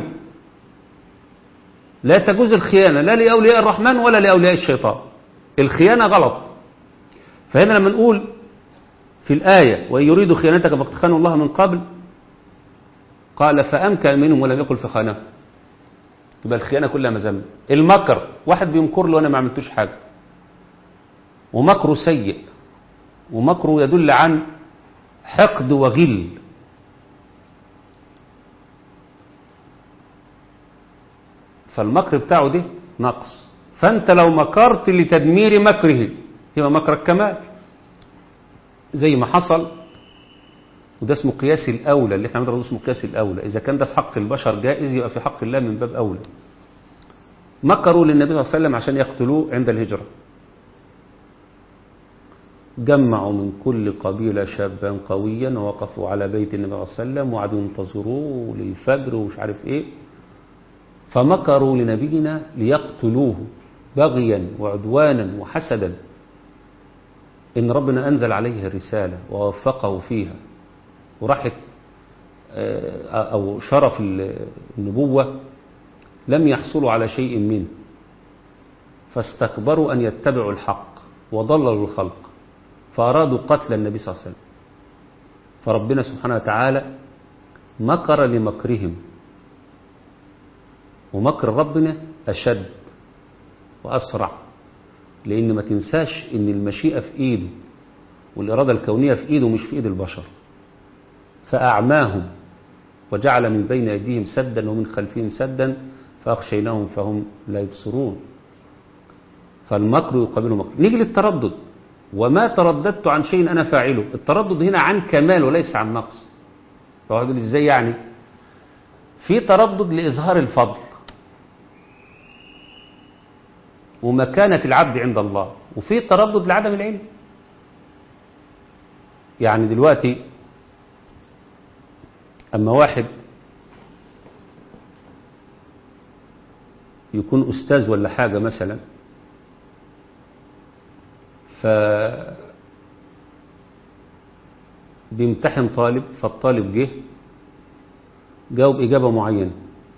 A: لا تجوز الخيانة لا لأولياء الرحمن ولا لأولياء الشيطان الخيانة غلط فهنا لما نقول في الآية وإن يريدوا خيانتك فقد خانوا الله من قبل قال فأمكن منهم ولم يقل فخانه يبقى الخيانة كلها مذمة المكر واحد بيمكر له وأنا ما عملتوش حاجة ومكره سيء ومكره يدل عن حقد وغل فالمكر بتاعه ده نقص فانت لو مكرت لتدمير مكره يبقى مكرك كمال زي ما حصل وده اسمه قياس الأولى اللي احنا بنضربه اسمه قياس الأولى إذا كان ده في حق البشر جائز يبقى في حق الله من باب أولى مكروا للنبي صلى الله عليه وسلم عشان يقتلوه عند الهجرة جمعوا من كل قبيلة شابا قويا ووقفوا على بيت النبي صلى الله عليه وسلم وقعدوا ينتظروه للفجر ومش عارف ايه فمكروا لنبينا ليقتلوه بغيا وعدوانا وحسدا إن ربنا أنزل عليه الرسالة ووفقه فيها وراحت أو شرف النبوة لم يحصلوا على شيء منه فاستكبروا أن يتبعوا الحق وضللوا الخلق فأرادوا قتل النبي صلى الله عليه وسلم فربنا سبحانه وتعالى مكر لمكرهم ومكر ربنا أشد وأسرع لأن ما تنساش إن المشيئة في إيده والإرادة الكونية في إيده مش في إيد البشر فأعماهم وجعل من بين أيديهم سدا ومن خلفهم سدا فأخشيناهم فهم لا يبصرون فالمكر يقابله مكر نيجي للتردد وما ترددت عن شيء أنا فاعله التردد هنا عن كمال وليس عن نقص فهو يقول إزاي يعني في تردد لإظهار الفضل ومكانة العبد عند الله وفي تردد لعدم العلم يعني دلوقتي أما واحد يكون أستاذ ولا حاجة مثلا ف بيمتحن طالب فالطالب جه جاوب إجابة معينة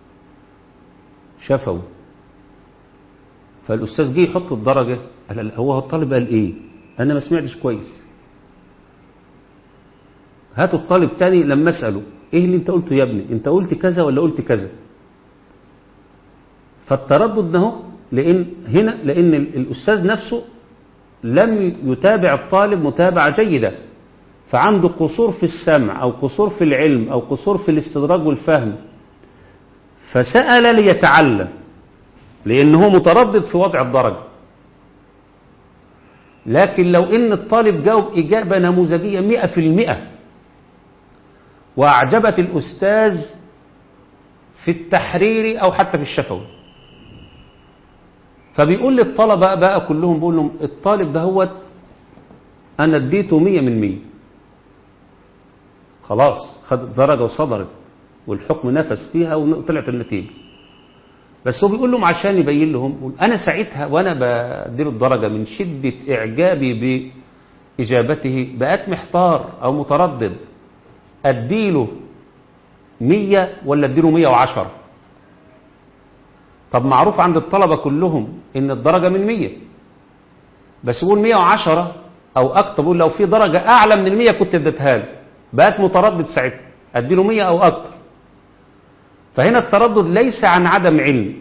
A: شافه فالأستاذ جه يحط الدرجة قال هو الطالب قال إيه أنا ما سمعتش كويس هاتوا الطالب تاني لما أسأله إيه اللي أنت قلته يا ابني أنت قلت كذا ولا قلت كذا فالتردد ده لأن هنا لأن الأستاذ نفسه لم يتابع الطالب متابعة جيدة فعنده قصور في السمع أو قصور في العلم أو قصور في الاستدراج والفهم فسأل ليتعلم لأنه متردد في وضع الدرجة لكن لو إن الطالب جاوب إجابة نموذجية مئة في المئة وأعجبت الأستاذ في التحرير أو حتى في الشفوي فبيقول للطلبة بقى كلهم بيقول لهم الطالب ده هو أنا اديته مية من مية خلاص خد درجة وصدرت والحكم نفس فيها وطلعت النتيجة بس هو بيقول لهم عشان يبين لهم أنا ساعتها وأنا بديله الدرجة من شدة إعجابي بإجابته بقيت محتار أو متردد أديله مية ولا أديله مية وعشرة طب معروف عند الطلبة كلهم إن الدرجة من مية بس يقول مية وعشرة أو أكتر بقول لو في درجة أعلى من المية كنت اديتها له بقيت متردد ساعتها أديله مية أو أكتر فهنا التردد ليس عن عدم علم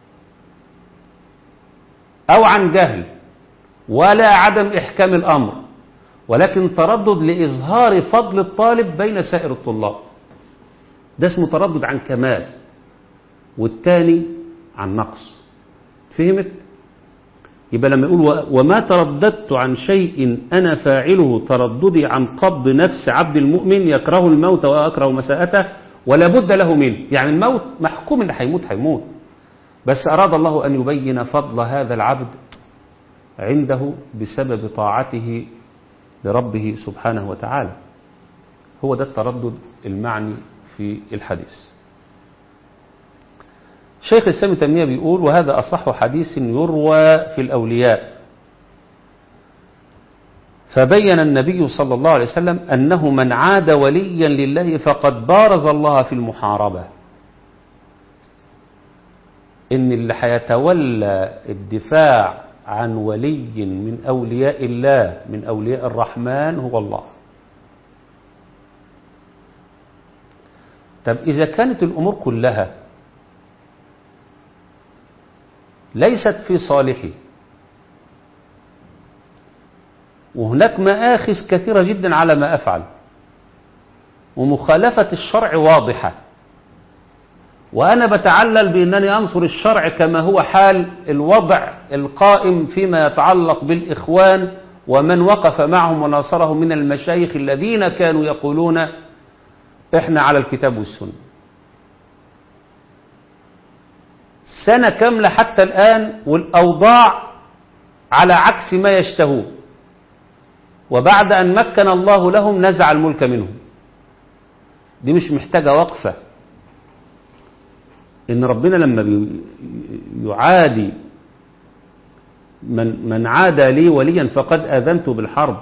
A: أو عن جهل ولا عدم إحكام الأمر ولكن تردد لإظهار فضل الطالب بين سائر الطلاب ده اسمه تردد عن كمال والتاني عن نقص فهمت؟ يبقى لما يقول وما ترددت عن شيء أنا فاعله ترددي عن قبض نفس عبد المؤمن يكره الموت وأكره مساءته ولا بد له منه يعني الموت محكوم اللي هيموت هيموت بس أراد الله أن يبين فضل هذا العبد عنده بسبب طاعته لربه سبحانه وتعالى هو ده التردد المعني في الحديث شيخ الإسلام تيمية بيقول وهذا أصح حديث يروى في الأولياء فبين النبي صلى الله عليه وسلم أنه من عاد وليا لله فقد بارز الله في المحاربة إن اللي هيتولى الدفاع عن ولي من أولياء الله من أولياء الرحمن هو الله طب إذا كانت الأمور كلها ليست في صالحي وهناك مآخذ كثيرة جدا على ما أفعل ومخالفة الشرع واضحة وأنا بتعلل بأنني أنصر الشرع كما هو حال الوضع القائم فيما يتعلق بالإخوان ومن وقف معهم وناصرهم من المشايخ الذين كانوا يقولون إحنا على الكتاب والسنة سنة كاملة حتى الآن والأوضاع على عكس ما يشتهون وبعد أن مكن الله لهم نزع الملك منهم دي مش محتاجة وقفة إن ربنا لما يعادي من, من عادى لي وليا فقد آذنت بالحرب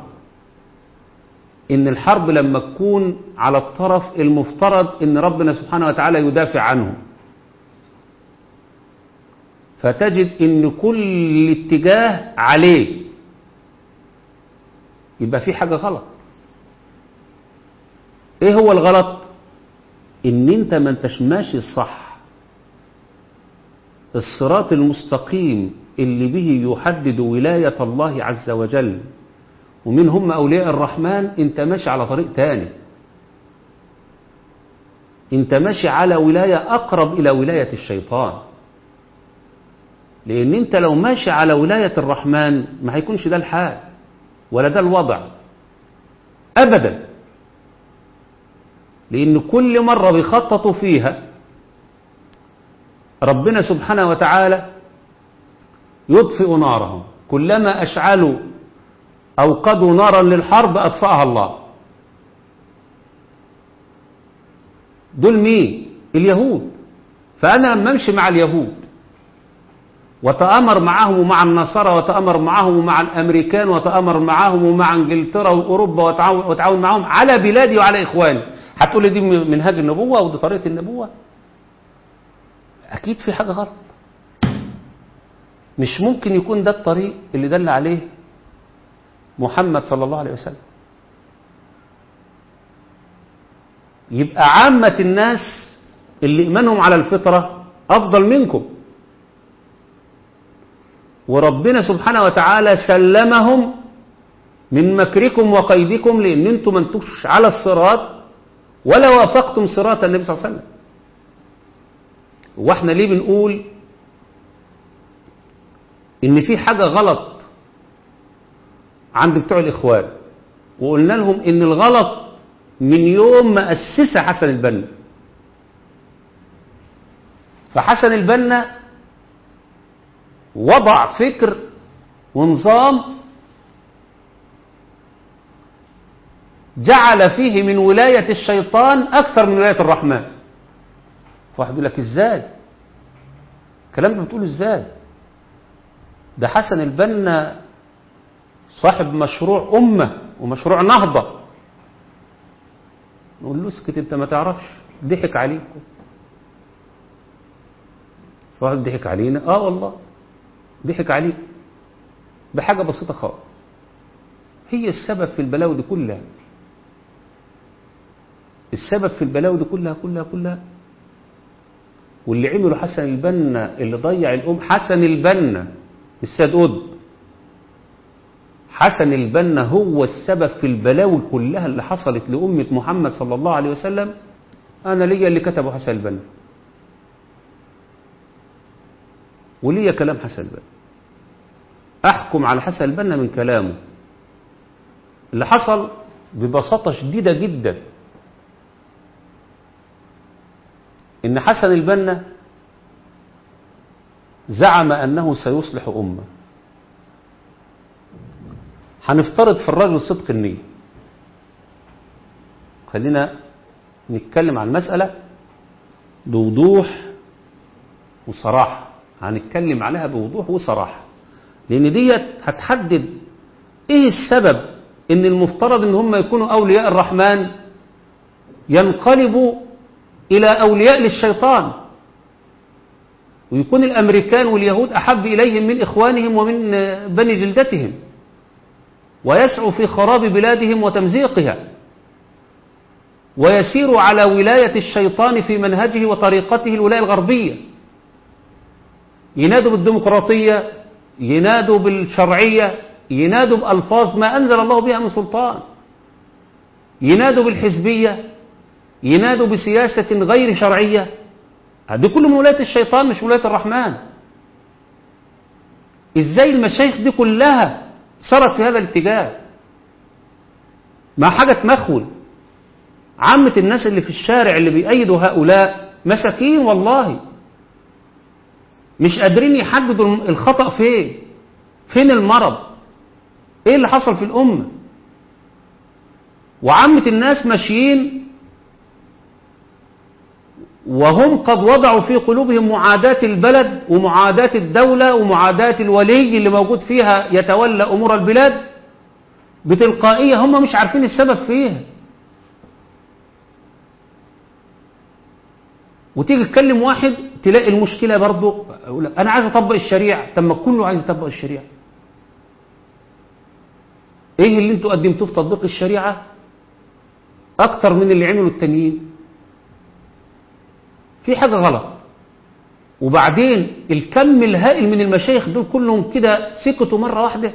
A: إن الحرب لما تكون على الطرف المفترض إن ربنا سبحانه وتعالى يدافع عنه فتجد إن كل اتجاه عليه يبقى في حاجة غلط ايه هو الغلط ان انت ما انتش ماشي الصح الصراط المستقيم اللي به يحدد ولاية الله عز وجل ومن هم أولياء الرحمن انت ماشي على طريق تاني انت ماشي على ولاية أقرب إلى ولاية الشيطان لأن انت لو ماشي على ولاية الرحمن ما هيكونش ده الحال ولا ده الوضع أبدا لأن كل مرة بيخططوا فيها ربنا سبحانه وتعالى يطفئ نارهم كلما أشعلوا أوقدوا نارا للحرب أطفأها الله دول مين اليهود فأنا لما أمشي مع اليهود وتأمر معهم ومع النصارى وتأمر معهم ومع الأمريكان وتأمر معهم ومع انجلترا وأوروبا وتعاون معهم على بلادي وعلى إخواني هتقول لي دي منهاج النبوة ودي طريقة النبوة أكيد في حاجة غلط مش ممكن يكون ده الطريق اللي دل عليه محمد صلى الله عليه وسلم يبقى عامة الناس اللي إيمانهم على الفطرة أفضل منكم وربنا سبحانه وتعالى سلمهم من مكركم وقيدكم لأن انتم ما انتوش على الصراط ولا وافقتم صراط النبي صلى الله عليه وسلم واحنا ليه بنقول ان في حاجة غلط عند بتوع الاخوان وقلنا لهم ان الغلط من يوم ما أسس حسن البنا فحسن البنا وضع فكر ونظام جعل فيه من ولاية الشيطان أكثر من ولاية الرحمن فواحد يقول لك إزاي الكلام ده بتقوله إزاي ده حسن البنا صاحب مشروع أمة ومشروع نهضة نقول له اسكت انت ما تعرفش ضحك عليكم فواحد ضحك علينا اه والله ضحك عليك بحاجة بسيطة خالص هي السبب في البلاوي دي كلها السبب في البلاوي دي كلها كلها كلها واللي عمله حسن البنا اللي ضيع الأم حسن البنا السيد قطب حسن البنا هو السبب في البلاوي كلها اللي حصلت لأمة محمد صلى الله عليه وسلم أنا ليا اللي كتبه حسن البنا وليا كلام حسن البنا أحكم على حسن البنا من كلامه اللي حصل ببساطة شديدة جدا إن حسن البنا زعم أنه سيصلح أمة هنفترض في الرجل صدق النية خلينا نتكلم عن المسألة بوضوح وصراحة هنتكلم عليها بوضوح وصراحة لأن ديت هتحدد إيه السبب إن المفترض إن هم يكونوا أولياء الرحمن ينقلبوا إلى أولياء للشيطان ويكون الأمريكان واليهود أحب إليهم من إخوانهم ومن بني جلدتهم ويسعوا في خراب بلادهم وتمزيقها ويسير على ولاية الشيطان في منهجه وطريقته الولاية الغربية ينادوا بالديمقراطية ينادوا بالشرعية ينادوا بألفاظ ما أنزل الله بها من سلطان ينادوا بالحزبية ينادوا بسياسة غير شرعية هذه كله من ولاية الشيطان مش ولاية الرحمن ازاي المشايخ دي كلها صارت في هذا الاتجاه ما حاجة تمخول عامة الناس اللي في الشارع اللي بيأيدوا هؤلاء مساكين والله مش قادرين يحددوا الخطأ فين فين المرض ايه اللي حصل في الأمة وعامة الناس ماشيين وهم قد وضعوا في قلوبهم معاداة البلد ومعاداة الدولة ومعاداة الولي اللي موجود فيها يتولى أمور البلاد بتلقائية هم مش عارفين السبب فيها وتيجي تكلم واحد تلاقي المشكلة برضه أنا عايز أطبق الشريعة طب ما كله عايز يطبق الشريعة إيه اللي أنتوا قدمتوه في تطبيق الشريعة أكتر من اللي عملوا التانيين في حاجة غلط وبعدين الكم الهائل من المشايخ دول كلهم كده سكتوا مرة واحدة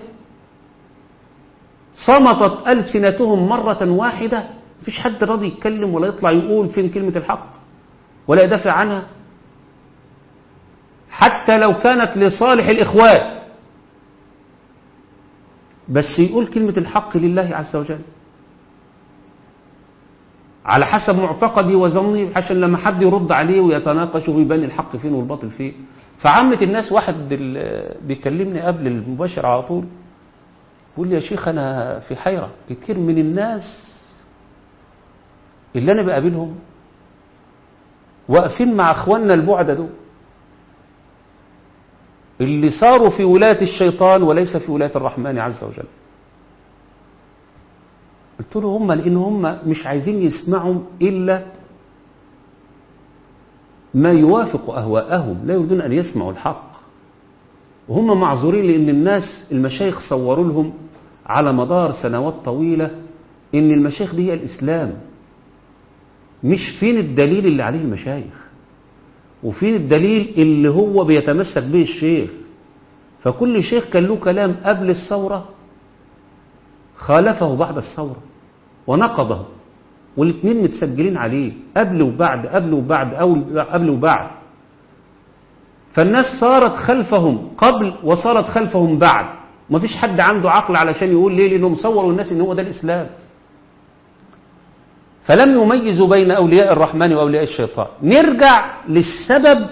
A: صمتت ألسنتهم مرة واحدة مفيش حد راضي يتكلم ولا يطلع يقول فين كلمة الحق ولا يدافع عنها حتى لو كانت لصالح الإخوان بس يقول كلمة الحق لله عز وجل على حسب معتقدي وظني عشان لما حد يرد عليه ويتناقش ويبان الحق فين والباطل فين فعامة الناس واحد بيكلمني قبل المباشر على طول بيقول لي يا شيخ أنا في حيرة كتير من الناس اللي أنا بقابلهم واقفين مع أخواننا البعدة دول اللي صاروا في ولاية الشيطان وليس في ولاية الرحمن عز وجل قلت له هم لأن هم مش عايزين يسمعوا إلا ما يوافق أهواءهم لا يريدون أن يسمعوا الحق وهم معذورين لأن الناس المشايخ صوروا لهم على مدار سنوات طويلة إن المشايخ دي هي الإسلام مش فين الدليل اللي عليه المشايخ وفين الدليل اللي هو بيتمسك به الشيخ فكل شيخ كان له كلام قبل الثورة خالفه بعد الثورة ونقضه والاثنين متسجلين عليه قبل وبعد قبل وبعد أو قبل وبعد فالناس صارت خلفهم قبل وصارت خلفهم بعد ما فيش حد عنده عقل علشان يقول ليه لأنهم صوروا الناس ان هو ده الإسلام فلم يميزوا بين أولياء الرحمن وأولياء الشيطان نرجع للسبب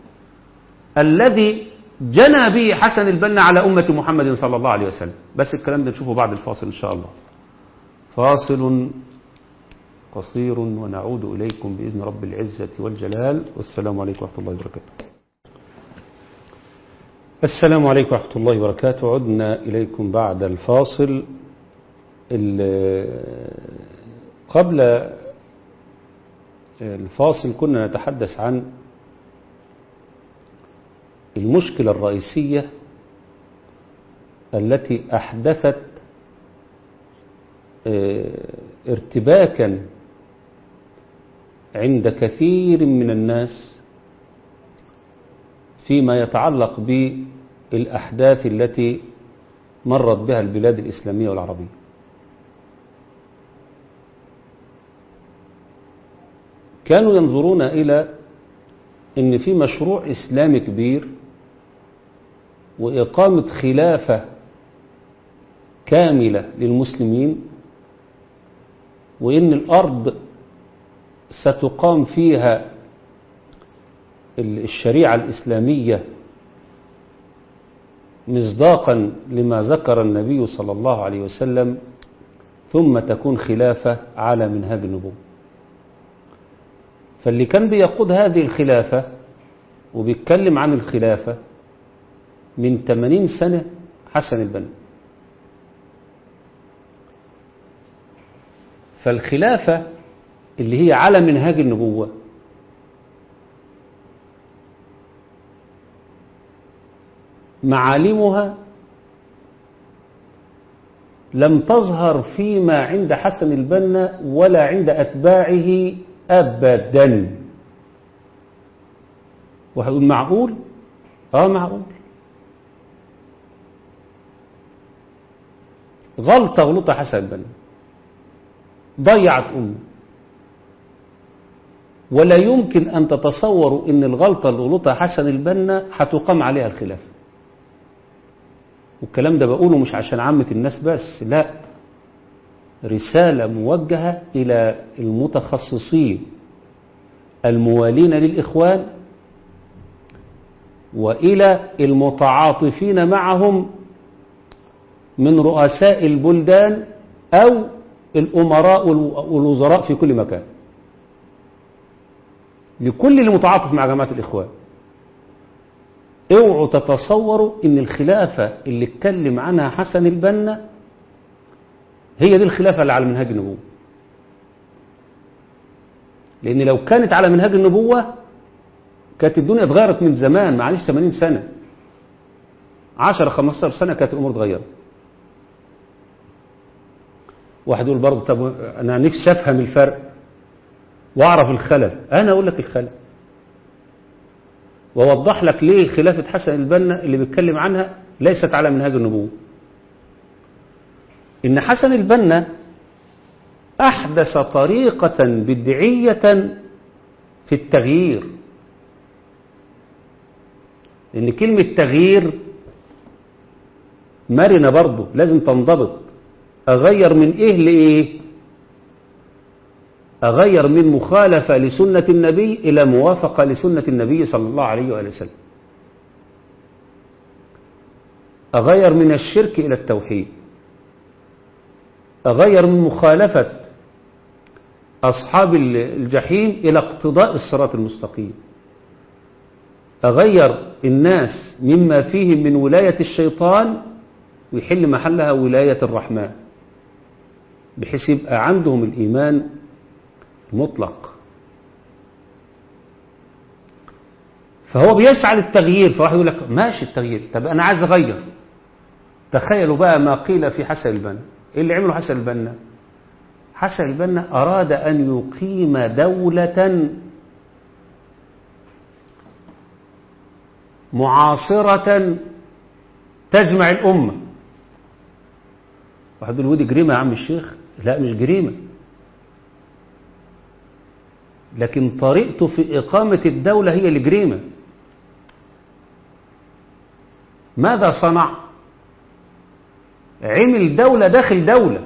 A: الذي جنى به حسن البنا على أمة محمد صلى الله عليه وسلم بس الكلام ده نشوفه بعد الفاصل إن شاء الله فاصل قصير ونعود إليكم بإذن رب العزة والجلال والسلام عليكم ورحمة الله وبركاته السلام عليكم ورحمة الله وبركاته عدنا إليكم بعد الفاصل قبل الفاصل كنا نتحدث عن المشكلة الرئيسية التي أحدثت ارتباكا عند كثير من الناس فيما يتعلق بالأحداث التي مرت بها البلاد الإسلامية والعربية كانوا ينظرون إلى أن في مشروع إسلامي كبير وإقامة خلافة كاملة للمسلمين وإن الأرض ستقام فيها الشريعة الإسلامية مصداقا لما ذكر النبي صلى الله عليه وسلم ثم تكون خلافة على منهاج النبوة فاللي كان بيقود هذه الخلافة وبيتكلم عن الخلافة من 80 سنة حسن البنا فالخلافة اللي هي على منهاج النبوة معالمها لم تظهر فيما عند حسن البنا ولا عند أتباعه أبدا وهيقول معقول اه معقول غلطة غلطة حسن البنا ضيعت أمه ولا يمكن أن تتصوروا أن الغلطة اللي غلطها حسن البنا هتقام عليها الخلافة والكلام ده بقوله مش عشان عامة الناس بس لا رسالة موجهة إلى المتخصصين الموالين للإخوان وإلى المتعاطفين معهم من رؤساء البلدان أو الأمراء والوزراء في كل مكان لكل اللي متعاطف مع جماعة الإخوان اوعوا تتصوروا ان الخلافة اللي اتكلم عنها حسن البنا هي دي الخلافة اللي على منهاج النبوة لان لو كانت على منهاج النبوة كانت الدنيا اتغيرت من زمان معلش 80 سنة 10 15 سنة كانت الامور اتغيرت واحد يقول برضه طب انا نفسي افهم الفرق واعرف الخلل انا اقول لك الخلل ووضح لك ليه خلافة حسن البنا اللي بيتكلم عنها ليست على منهاج النبوة إن حسن البنا أحدث طريقة بدعية في التغيير لأن كلمة تغيير مرنة برضه لازم تنضبط أغير من إيه لإيه أغير من مخالفة لسنة النبي إلى موافقة لسنة النبي صلى الله عليه وآله وسلم أغير من الشرك إلى التوحيد أغير من مخالفة أصحاب الجحيم إلى اقتضاء الصراط المستقيم أغير الناس مما فيهم من ولاية الشيطان ويحل محلها ولاية الرحمن بحيث يبقى عندهم الإيمان مطلق فهو بيسعى للتغيير فواحد يقول لك ماشي التغيير طب أنا عايز أغير تخيلوا بقى ما قيل في حسن البنا إيه اللي عمله حسن البنا حسن البنا أراد أن يقيم دولة معاصرة تجمع الأمة واحد يقول ودي جريمة يا عم الشيخ لا مش جريمة لكن طريقته في إقامة الدولة هي الجريمة ماذا صنع عمل دولة داخل دولة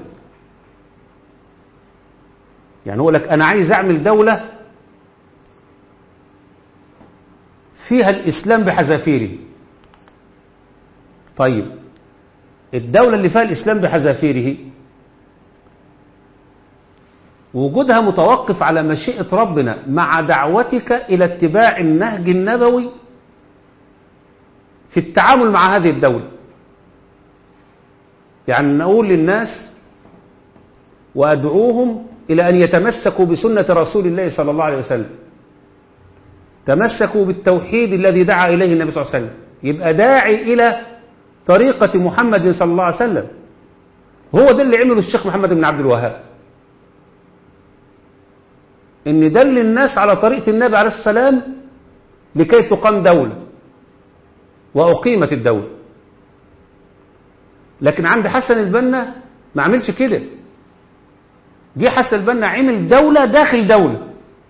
A: يعني هو لك أنا عايز أعمل دولة فيها الإسلام بحذافيره طيب الدولة اللي فيها الإسلام بحذافيره وجودها متوقف على مشيئة ربنا مع دعوتك إلى اتباع النهج النبوي في التعامل مع هذه الدولة يعني نقول للناس وأدعوهم إلى أن يتمسكوا بسنة رسول الله صلى الله عليه وسلم تمسكوا بالتوحيد الذي دعا إليه النبي صلى الله عليه وسلم يبقى داعي إلى طريقة محمد صلى الله عليه وسلم هو ده اللي عمله الشيخ محمد بن عبد الوهاب ان دل الناس على طريقة النبي عليه السلام لكي تقام دولة وأقيمت الدولة لكن عند حسن البنا ما عملش كده جه حسن البنا عمل دولة داخل دولة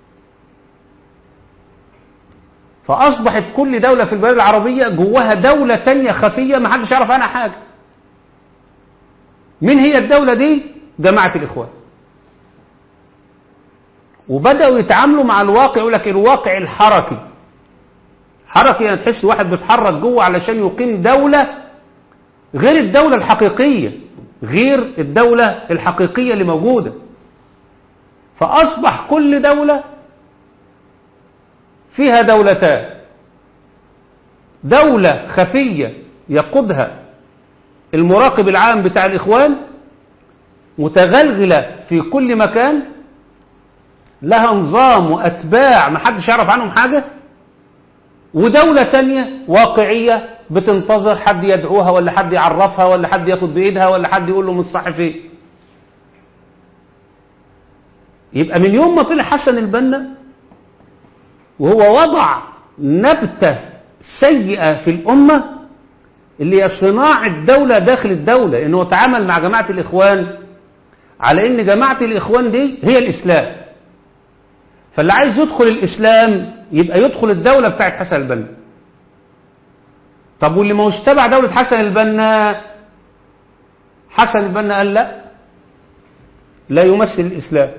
A: فأصبحت كل دولة في البلاد العربية جواها دولة تانية خفية ما حدش يعرف عنها حاجة من هي الدولة دي جماعة الإخوان وبدأوا يتعاملوا مع الواقع يقول لك الواقع الحركي حركي يعني تحس واحد بيتحرك جوه علشان يقيم دولة غير الدولة الحقيقية غير الدولة الحقيقية اللي موجودة فأصبح كل دولة فيها دولتان دولة خفية يقودها المراقب العام بتاع الإخوان متغلغلة في كل مكان لها نظام وأتباع محدش يعرف عنهم حاجة ودولة تانية واقعية بتنتظر حد يدعوها ولا حد يعرفها ولا حد ياخد بإيدها ولا حد يقول له من الصح فين يبقى من يوم ما طلع حسن البنا وهو وضع نبتة سيئة في الأمة اللي هي صناعة الدولة داخل الدولة إنه تعامل مع جماعة الإخوان على إن جماعة الإخوان دي هي الإسلام فاللي عايز يدخل الإسلام يبقى يدخل الدولة بتاعت حسن البنا طب واللي ما هوش تبع دولة حسن البنا حسن البنا قال لا لا يمثل الإسلام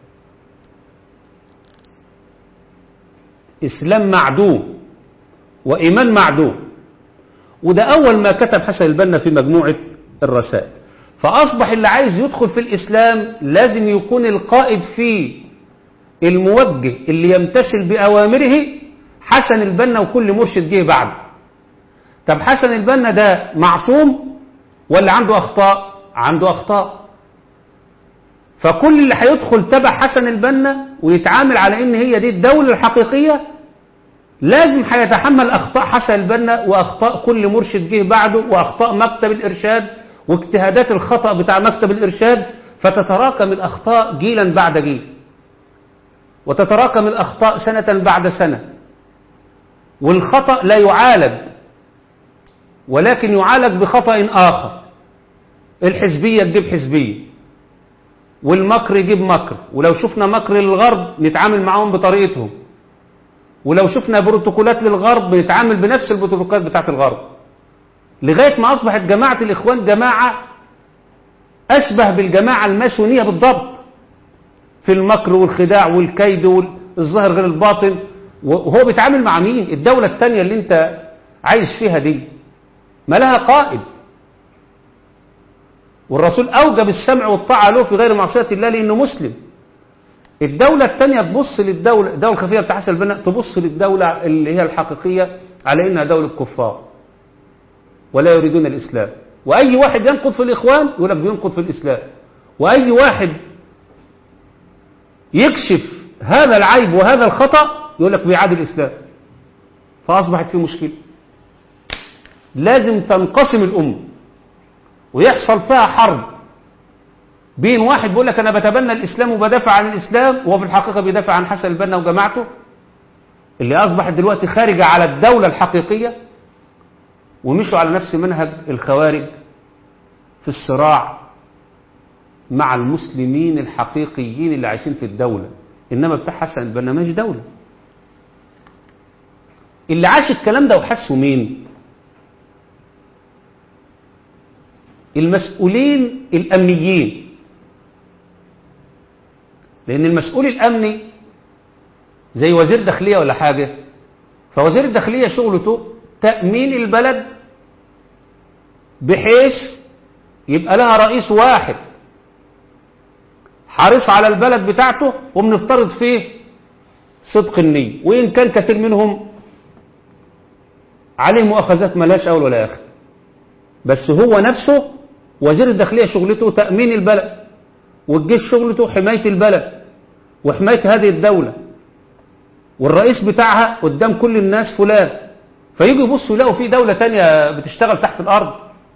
A: إسلام معدوم وإيمان معدوم وده أول ما كتب حسن البنا في مجموعة الرسائل فأصبح اللي عايز يدخل في الإسلام لازم يكون القائد فيه الموجه اللي يمتثل بأوامره حسن البنا وكل مرشد جه بعده طب حسن البنا ده معصوم ولا عنده أخطاء عنده أخطاء فكل اللي هيدخل تبع حسن البنا ويتعامل على ان هي دي الدولة الحقيقية لازم هيتحمل أخطاء حسن البنا وأخطاء كل مرشد جه بعده وأخطاء مكتب الإرشاد واجتهادات الخطأ بتاع مكتب الإرشاد فتتراكم الأخطاء جيلا بعد جيل وتتراكم الأخطاء سنة بعد سنة والخطأ لا يعالج ولكن يعالج بخطأ آخر الحزبية تجيب حزبية والمكر يجيب مكر ولو شفنا مكر للغرب نتعامل معهم بطريقتهم ولو شفنا بروتوكولات للغرب بنتعامل بنفس البروتوكولات بتاعت الغرب لغاية ما أصبحت جماعة الإخوان جماعة أشبه بالجماعة الماسونية بالضبط في المكر والخداع والكيد والظاهر غير الباطن وهو بيتعامل مع مين الدولة التانية اللي انت عايش فيها دي ما لها قائد والرسول أوجب السمع والطاعة له في غير معصية الله لأنه مسلم الدولة التانية تبص للدولة الدولة الخفية بتاع حسن البنا تبص للدولة اللي هي الحقيقية على إنها دولة كفار ولا يريدون الإسلام وأي واحد ينقض في الإخوان يقول لك بينقض في الإسلام وأي واحد يكشف هذا العيب وهذا الخطأ يقول لك بيعادي الإسلام فأصبحت في مشكلة لازم تنقسم الأمة ويحصل فيها حرب بين واحد بيقول لك أنا بتبنى الإسلام وبدافع عن الإسلام وهو في الحقيقة بيدافع عن حسن البنا وجماعته اللي أصبحت دلوقتي خارجة على الدولة الحقيقية ومشوا على نفس منهج الخوارج في الصراع مع المسلمين الحقيقيين اللي عايشين في الدولة إنما بتاع حسن البنا مش دولة اللي عاش الكلام ده وحسه مين المسؤولين الأمنيين لأن المسؤول الأمني زي وزير داخلية ولا حاجة فوزير الداخلية شغلته تأمين البلد بحيث يبقى لها رئيس واحد حريص على البلد بتاعته وبنفترض فيه صدق النية وإن كان كثير منهم عليه مؤاخذات ملاش أول ولا آخر بس هو نفسه وزير الداخلية شغلته تأمين البلد والجيش شغلته حماية البلد وحماية هذه الدولة والرئيس بتاعها قدام كل الناس فلان فيجوا يبصوا يلاقوا في دولة تانية بتشتغل تحت الأرض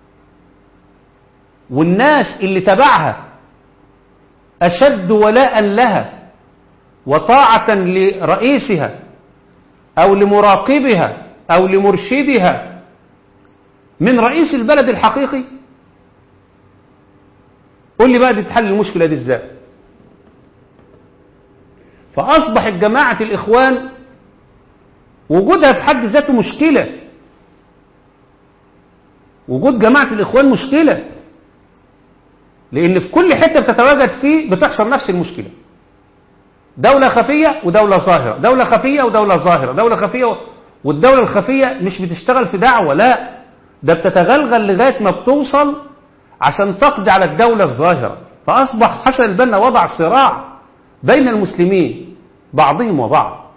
A: والناس اللي تبعها أشد ولاء لها وطاعة لرئيسها أو لمراقبها أو لمرشدها من رئيس البلد الحقيقي قول لي بقى دي تحل المشكلة دي ازاي فأصبحت جماعة الإخوان وجودها في حد ذاته مشكلة وجود جماعة الإخوان مشكلة لأن في كل حتة بتتواجد فيه بتحصل نفس المشكلة دولة خفية ودولة ظاهرة دولة خفية ودولة ظاهرة دولة خفية والدولة الخفية مش بتشتغل في دعوة لا ده بتتغلغل لغاية ما بتوصل عشان تقضي على الدولة الظاهرة فأصبح حسن البنا وضع صراع بين المسلمين بعضهم وبعض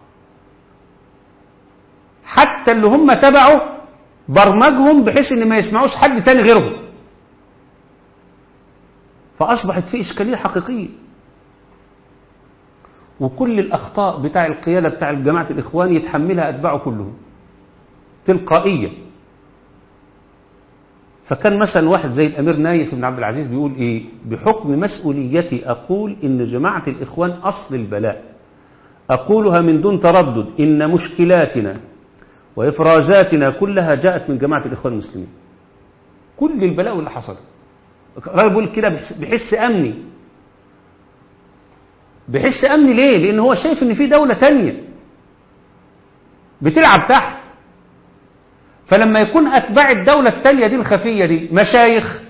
A: حتى اللي هم تبعوا برمجهم بحيث ان ما يسمعوش حد تاني غيرهم فأصبحت في إشكالية حقيقية وكل الأخطاء بتاع القيادة بتاع جماعة الإخوان يتحملها أتباعه كلهم تلقائية فكان مثلا واحد زي الأمير نايف بن عبد العزيز بيقول إيه بحكم مسؤوليتي أقول إن جماعة الإخوان أصل البلاء أقولها من دون تردد إن مشكلاتنا وإفرازاتنا كلها جاءت من جماعة الإخوان المسلمين كل البلاء اللي حصل الراجل بيقول كده بحس أمني بحس أمني ليه لأن هو شايف إن في دولة تانية بتلعب تحت فلما يكون أتباع الدولة التانية دي الخفية دي مشايخ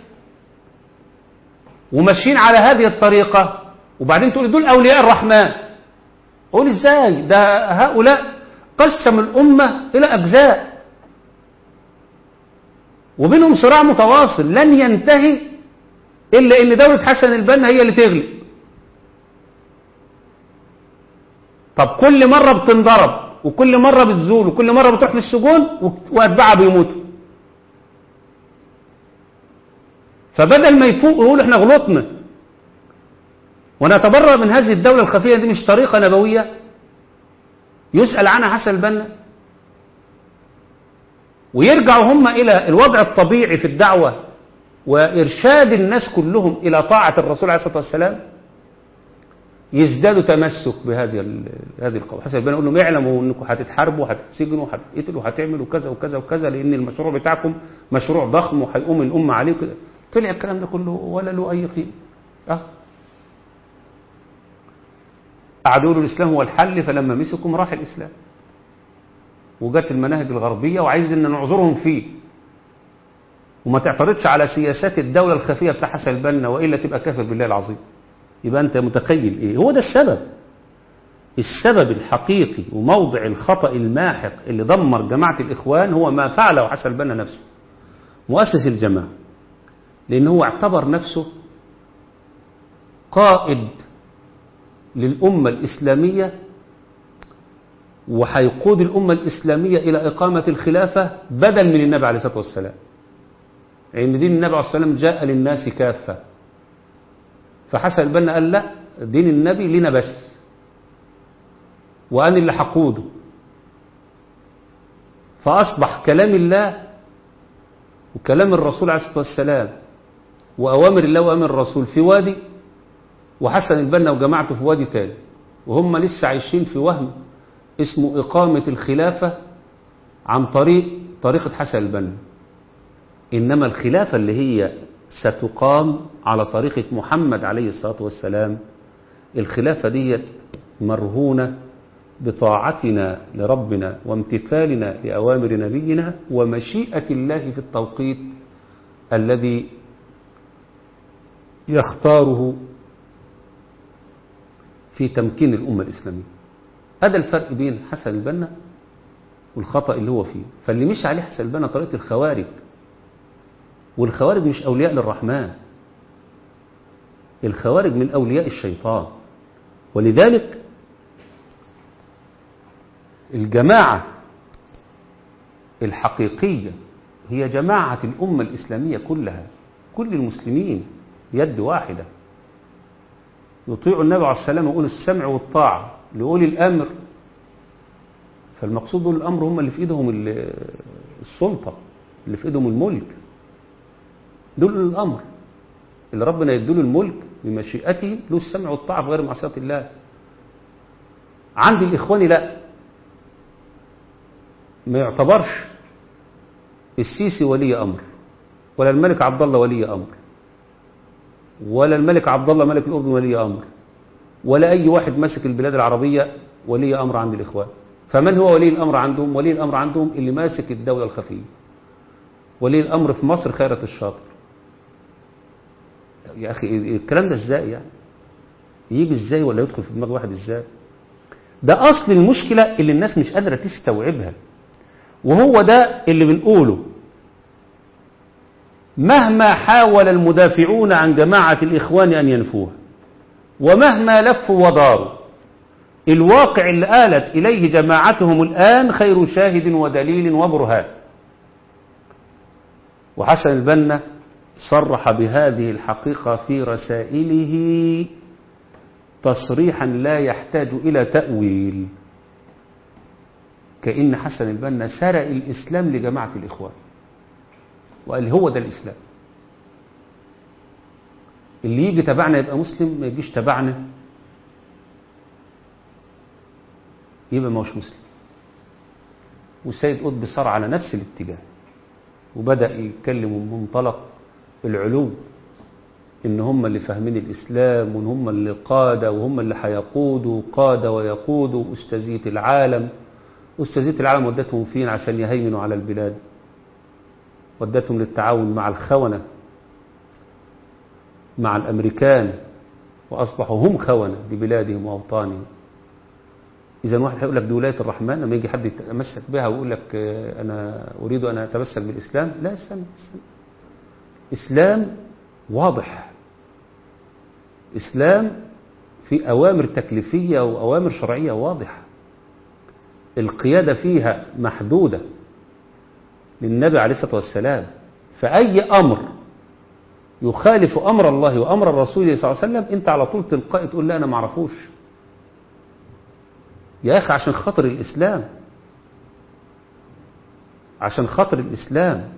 A: وماشيين على هذه الطريقة وبعدين تقول دول أولياء الرحمن قول إزاي ده هؤلاء قسم الأمة إلى أجزاء وبينهم صراع متواصل لن ينتهي إلا إن دولة حسن البنا هي اللي تغلب طب كل مرة بتنضرب وكل مرة بتزول وكل مرة بتروح في السجون وأتباعها بيموتوا فبدل ما يفوق ويقول احنا غلطنا ونتبرأ من هذه الدولة الخفية دي مش طريقة نبوية يسأل عنها حسن البنا ويرجعوا هم إلى الوضع الطبيعي في الدعوة وإرشاد الناس كلهم إلى طاعة الرسول عليه الصلاة والسلام يزدادوا تمسك بهذه هذه القوة حسن البنا يقول لهم اعلموا انكم هتتحاربوا وهتتسجنوا وهتتقتلوا وهتعملوا كذا وكذا وكذا لان المشروع بتاعكم مشروع ضخم وهيقوم الامه عليه كده طلع الكلام ده كله ولا له اي قيمه اه قعدوا له الاسلام هو الحل فلما مسكم راح الاسلام وجت المناهج الغربيه وعايز ان نعذرهم فيه وما تعترضش على سياسات الدوله الخفيه بتاع حسن البنا والا تبقى كافر بالله العظيم يبقى أنت متخيل إيه هو ده السبب السبب الحقيقي وموضع الخطأ الماحق اللي دمر جماعة الإخوان هو ما فعله حسن البنا نفسه مؤسس الجماعة لأن هو اعتبر نفسه قائد للأمة الإسلامية وهيقود الأمة الإسلامية إلى إقامة الخلافة بدل من النبي عليه الصلاة والسلام لأن دين النبي عليه الصلاة والسلام جاء للناس كافة فحسن البنا قال لا دين النبي لنا بس وأنا اللي حقوده فأصبح كلام الله وكلام الرسول عليه الصلاة والسلام وأوامر الله وأوامر الرسول في وادي وحسن البنا وجماعته في وادي تاني وهم لسه عايشين في وهم اسمه إقامة الخلافة عن طريق طريقة حسن البنا إنما الخلافة اللي هي ستقام على طريقة محمد عليه الصلاة والسلام الخلافة دي مرهونة بطاعتنا لربنا وامتثالنا لأوامر نبينا ومشيئة الله في التوقيت الذي يختاره في تمكين الأمة الإسلامية هذا الفرق بين حسن البنا والخطأ اللي هو فيه فاللي مش عليه حسن البنا طريقة الخوارج والخوارج مش أولياء للرحمن الخوارج من أولياء الشيطان ولذلك الجماعة الحقيقية هي جماعة الأمة الإسلامية كلها كل المسلمين يد واحدة يطيع النبي عليه السلام ويقول السمع والطاعة لأولي الأمر فالمقصود دول الأمر هم اللي في إيدهم السلطة اللي في إيدهم الملك دول الأمر اللي ربنا يدوله الملك بمشيئته له السمع والطاعة في غير معصية الله عند الإخوان لا ما يعتبرش السيسي ولي أمر ولا الملك عبد الله ولي أمر ولا الملك عبد الله ملك الأردن ولي أمر ولا أي واحد ماسك البلاد العربية ولي أمر عند الإخوان فمن هو ولي الأمر عندهم ولي الأمر عندهم اللي ماسك الدولة الخفية ولي الأمر في مصر خيرة الشاطر يا أخي الكلام ده إزاي يعني يجي إزاي ولا يدخل في دماغ واحد إزاي ده أصل المشكلة اللي الناس مش قادرة تستوعبها وهو ده اللي بنقوله مهما حاول المدافعون عن جماعة الإخوان أن ينفوها ومهما لفوا وداروا الواقع اللي آلت إليه جماعتهم الآن خير شاهد ودليل وبرهان وحسن البنا صرح بهذه الحقيقة في رسائله تصريحا لا يحتاج إلى تأويل كأن حسن البنا سرق الإسلام لجماعة الإخوان وقال هو ده الإسلام اللي يجي تبعنا يبقى مسلم ما يجيش تبعنا يبقى ما هوش مسلم والسيد قطب صار على نفس الاتجاه وبدأ يتكلم من منطلق العلو ان هم اللي فاهمين الاسلام وان هم اللي قادة وهم اللي هيقودوا قادة ويقودوا استاذية العالم استاذية العالم ودتهم فين عشان يهيمنوا على البلاد ودتهم للتعاون مع الخونة مع الامريكان واصبحوا هم خونة ببلادهم واوطانهم إذا واحد هيقول لك دي ولاية الرحمن لما يجي حد يتمسك بها ويقول لك أنا أريد أن أتمسك بالإسلام لا استنى إسلام واضح إسلام في أوامر تكليفية وأوامر شرعية واضحة القيادة فيها محدودة للنبي عليه الصلاة والسلام فأي أمر يخالف أمر الله وأمر الرسول صلى الله عليه وسلم أنت على طول تلقائي تقول لا أنا ما اعرفوش يا أخي عشان خاطر الإسلام عشان خاطر الإسلام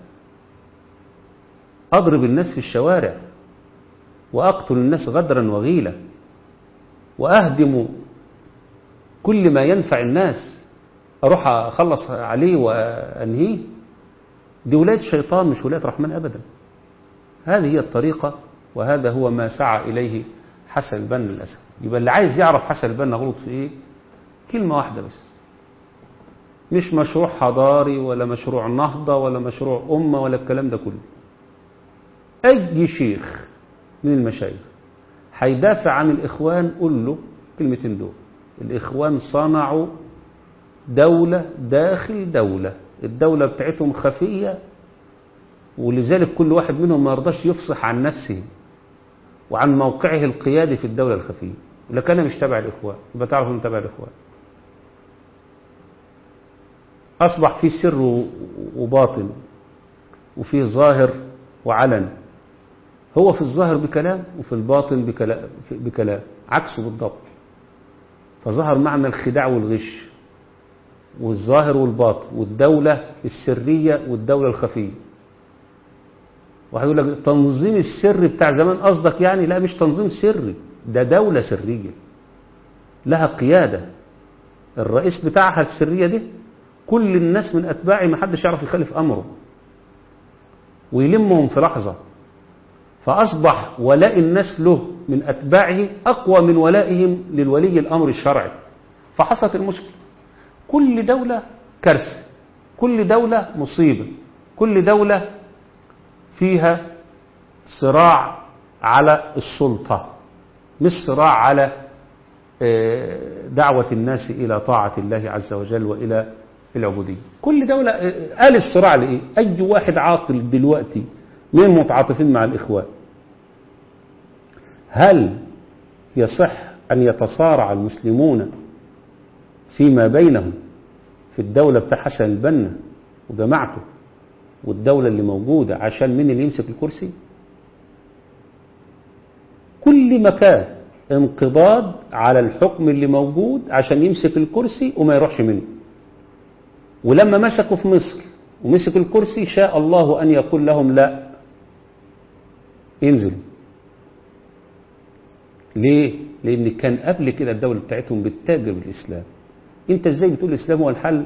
A: أضرب الناس في الشوارع وأقتل الناس غدرا وغيلا وأهدم كل ما ينفع الناس أروح أخلص عليه وأنهيه دي ولاية شيطان مش ولاية رحمن أبدا هذه هي الطريقة وهذا هو ما سعى إليه حسن البنا للأسف يبقى اللي عايز يعرف حسن البنا غلط في إيه كلمة واحدة بس مش مشروع حضاري ولا مشروع نهضة ولا مشروع أمة ولا الكلام ده كله أي شيخ من المشايخ هيدافع عن الإخوان قول له كلمتين دول الإخوان صنعوا دولة داخل دولة الدولة بتاعتهم خفية ولذلك كل واحد منهم ما يرضاش يفصح عن نفسه وعن موقعه القيادي في الدولة الخفية لكن أنا مش تبع الإخوان يبقى تعرف أنه تبع الإخوان أصبح في سر وباطن وفي ظاهر وعلن هو في الظاهر بكلام وفي الباطن بكلام, بكلام عكسه بالضبط فظهر معنى الخداع والغش والظاهر والباطن والدولة السرية والدولة الخفية واحد يقول لك تنظيم السر بتاع زمان قصدك يعني لا مش تنظيم سري ده دولة سرية لها قيادة الرئيس بتاعها السرية دي كل الناس من أتباعه ما حدش يعرف يخالف أمره ويلمهم في لحظة فأصبح ولاء الناس له من أتباعه أقوى من ولائهم للولي الأمر الشرعي فحصلت المشكلة كل دولة كارثة كل دولة مصيبة كل دولة فيها صراع على السلطة مش صراع على دعوة الناس إلى طاعة الله عز وجل وإلى العبودية كل دولة قال الصراع لإيه أي واحد عاطل دلوقتي من المتعاطفين مع الإخوان هل يصح أن يتصارع المسلمون فيما بينهم في الدولة بتاع حسن البنا وجماعته والدولة اللي موجودة عشان مين اللي يمسك الكرسي كل مكان انقضاض على الحكم اللي موجود عشان يمسك الكرسي وما يروحش منه ولما مسكوا في مصر ومسك الكرسي شاء الله أن يقول لهم لا انزلوا ليه؟ لأن كان قبل كده الدولة بتاعتهم بتتاجر بالإسلام انت ازاي بتقول الإسلام هو الحل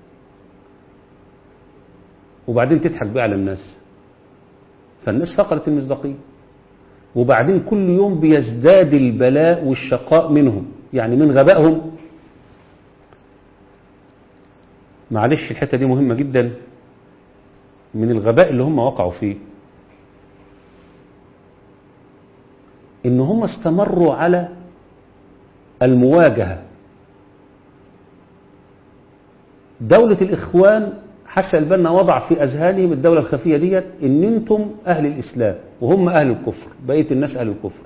A: وبعدين تضحك بقى على الناس فالناس فقدت المصداقية وبعدين كل يوم بيزداد البلاء والشقاء منهم يعني من غبائهم معلش الحتة دي مهمة جدا من الغباء اللي هم وقعوا فيه ان هم استمروا على المواجهة دولة الإخوان حسن البنا وضع في أذهانهم الدولة الخفية ديت إن أنتم أهل الإسلام وهم أهل الكفر بقية الناس أهل الكفر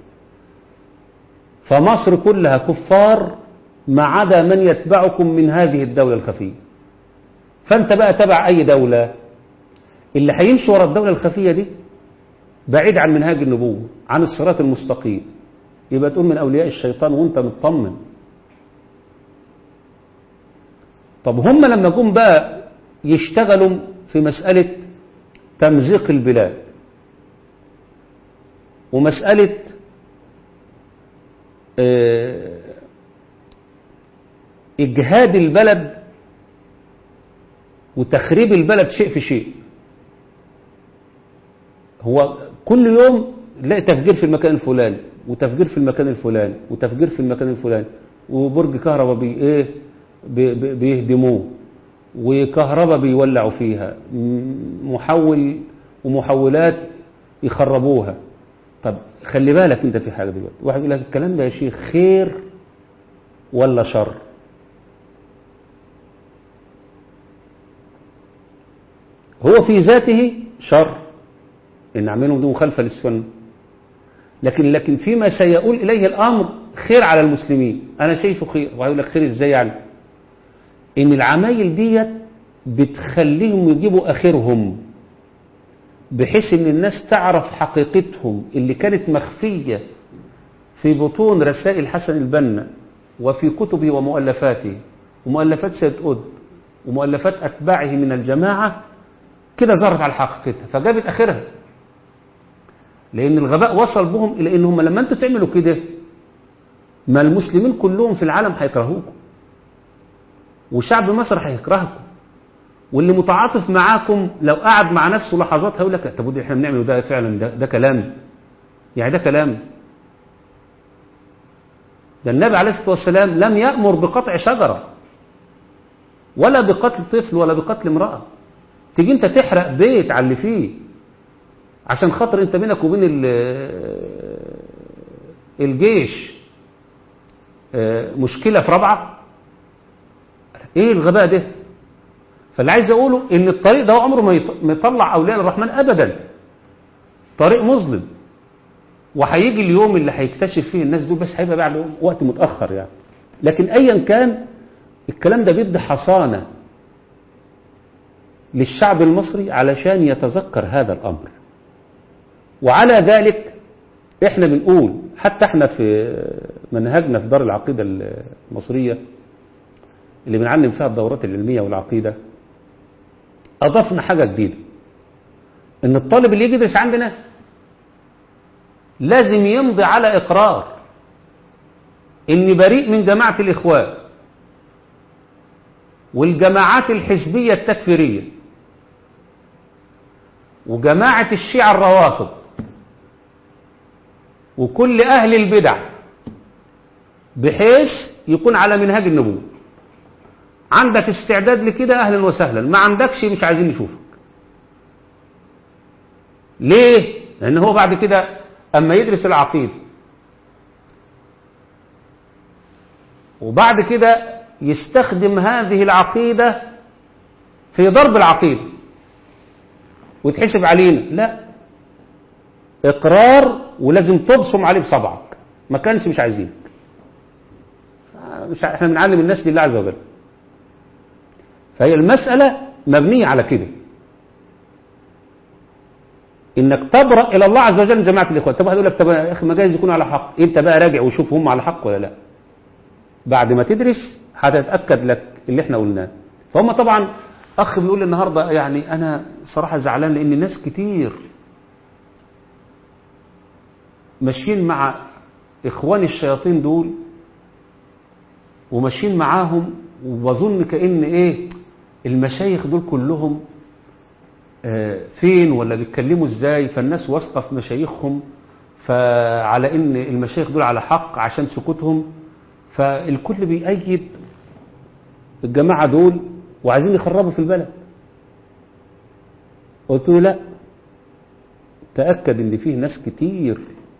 A: فمصر كلها كفار ما عدا من يتبعكم من هذه الدولة الخفية فأنت بقى تبع أي دولة اللي هيمشي ورا الدولة الخفية دي بعيد عن منهاج النبوة عن الصراط المستقيم يبقى تقول من أولياء الشيطان وانت مطمن طب هم لما جم بقى يشتغلوا في مسألة تمزيق البلاد ومسألة إجهاد البلد وتخريب البلد شيء في شيء هو كل يوم تلاقي تفجير في المكان الفلاني وتفجير في المكان الفلاني وتفجير في المكان الفلاني وبرج كهرباء بي ايه بي بي بيهدموه وكهرباء بيولعوا فيها محول ومحولات يخربوها طب خلي بالك انت في حاجه دلوقتي واحد يقول لك الكلام ده يا شيخ خير ولا شر هو في ذاته شر ان اعملهم دي مخالفه للسنه لكن لكن فيما سيؤول اليه الامر خير على المسلمين انا شايفه خير وهيقول لك خير ازاي يعني ان العمايل ديت بتخليهم يجيبوا اخرهم بحيث ان الناس تعرف حقيقتهم اللي كانت مخفيه في بطون رسائل حسن البنا وفي كتبه ومؤلفاته ومؤلفات سيد قطب ومؤلفات اتباعه من الجماعه كده ظهرت على حقيقتها فجابت اخرها لان الغباء وصل بهم الى ان هم لما انتوا تعملوا كده ما المسلمين كلهم في العالم هيكرهوكم وشعب مصر هيكرهكم واللي متعاطف معاكم لو قعد مع نفسه لحظات هيقول لك طب احنا بنعمله ده فعلا ده, ده كلام يعني ده كلام ده النبي عليه الصلاة والسلام لم يأمر بقطع شجرة ولا بقتل طفل ولا بقتل امرأة تيجي انت تحرق بيت على اللي فيه عشان خاطر انت بينك وبين الجيش مشكلة في رابعة ايه الغباء ده فاللي عايز اقوله ان الطريق ده عمره ما يطلع اولياء الرحمن ابدا طريق مظلم وهيجي اليوم اللي هيكتشف فيه الناس دول بس هيبقى بعد وقت متاخر يعني لكن ايا كان الكلام ده بيدي حصانه للشعب المصري علشان يتذكر هذا الامر وعلى ذلك احنا بنقول حتى احنا في منهجنا في دار العقيده المصريه اللي بنعلم فيها الدورات العلميه والعقيده أضفنا حاجة جديدة إن الطالب اللي يجي يدرس عندنا لازم يمضي على إقرار إني بريء من جماعة الإخوان والجماعات الحزبية التكفيرية وجماعة الشيعة الروافض وكل أهل البدع بحيث يكون على منهاج النبوة عندك استعداد لكده اهلا وسهلا ما عندكش مش عايزين نشوفك ليه لان هو بعد كده اما يدرس العقيده وبعد كده يستخدم هذه العقيده في ضرب العقيده وتحسب علينا لا اقرار ولازم تبصم عليه بصبعك ما كانش مش عايزينك مش احنا بنعلم الناس لله عز وجل فهي المسألة مبنية على كده انك تبرأ الى الله عز وجل من جماعة الاخوان طب هيقول لك طب يا اخي ما جايز يكون على حق انت بقى راجع وشوف هم على حق ولا لا بعد ما تدرس هتتأكد لك اللي احنا قلناه فهم طبعا اخ بيقول لي النهاردة يعني انا صراحة زعلان لان ناس كتير ماشيين مع اخوان الشياطين دول وماشيين معاهم وبظن كأن ايه المشايخ دول كلهم آه فين ولا بيتكلموا ازاي فالناس واثقه في مشايخهم فعلى ان المشايخ دول على حق عشان سكوتهم فالكل بيأيد الجماعة دول وعايزين يخربوا في البلد قلت له لا تأكد ان فيه ناس كتير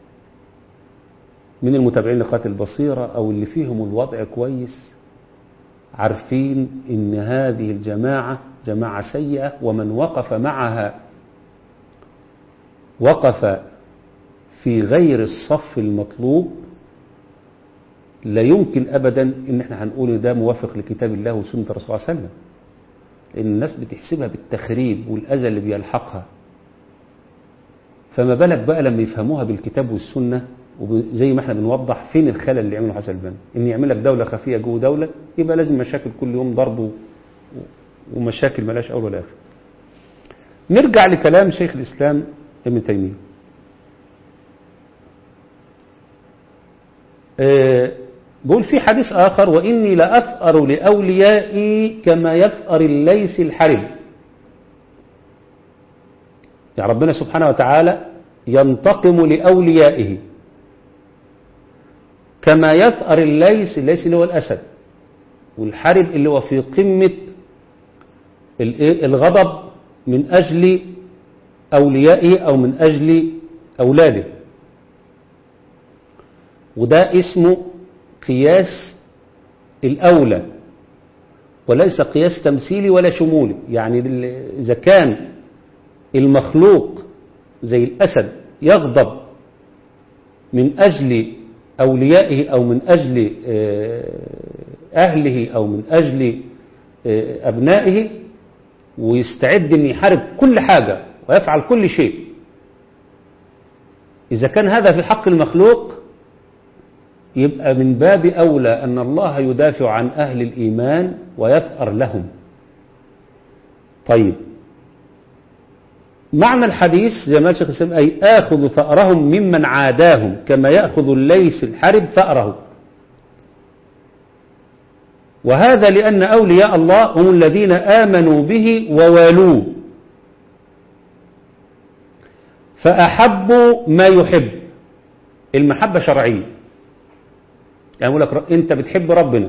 A: من المتابعين لقناة البصيرة او اللي فيهم الوضع كويس عارفين ان هذه الجماعة جماعة سيئة ومن وقف معها وقف في غير الصف المطلوب لا يمكن ابدا ان احنا هنقول ده موافق لكتاب الله وسنة الرسول صلى الله عليه وسلم لان الناس بتحسبها بالتخريب والاذى اللي بيلحقها فما بالك بقى لما يفهموها بالكتاب والسنة وزي ما احنا بنوضح فين الخلل اللي عمله حسن البنا ان يعمل لك دولة خفية جوه دولة يبقى لازم مشاكل كل يوم ضرب ومشاكل ملاش اول ولا اخر نرجع لكلام شيخ الاسلام ابن تيمية أه بقول في حديث آخر وإني لأفأر لأوليائي كما يفأر الليس الحرب يعني ربنا سبحانه وتعالى ينتقم لأوليائه كما يفأر الليس الليس اللي هو الأسد والحرب اللي هو في قمة الغضب من أجل أوليائه أو من أجل أولاده وده اسمه قياس الأولى وليس قياس تمثيلي ولا شمولي يعني إذا كان المخلوق زي الأسد يغضب من أجل أوليائه أو من أجل أهله أو من أجل أبنائه ويستعد أن يحارب كل حاجة ويفعل كل شيء إذا كان هذا في حق المخلوق يبقى من باب أولى أن الله يدافع عن أهل الإيمان ويفأر لهم طيب معنى الحديث زي ما الشيخ الإسلام أي آخذ ثأرهم ممن عاداهم كما يأخذ الليس الحرب ثأره وهذا لأن أولياء الله هم الذين آمنوا به ووالوه فأحبوا ما يحب المحبة شرعية يعني يقول لك أنت بتحب ربنا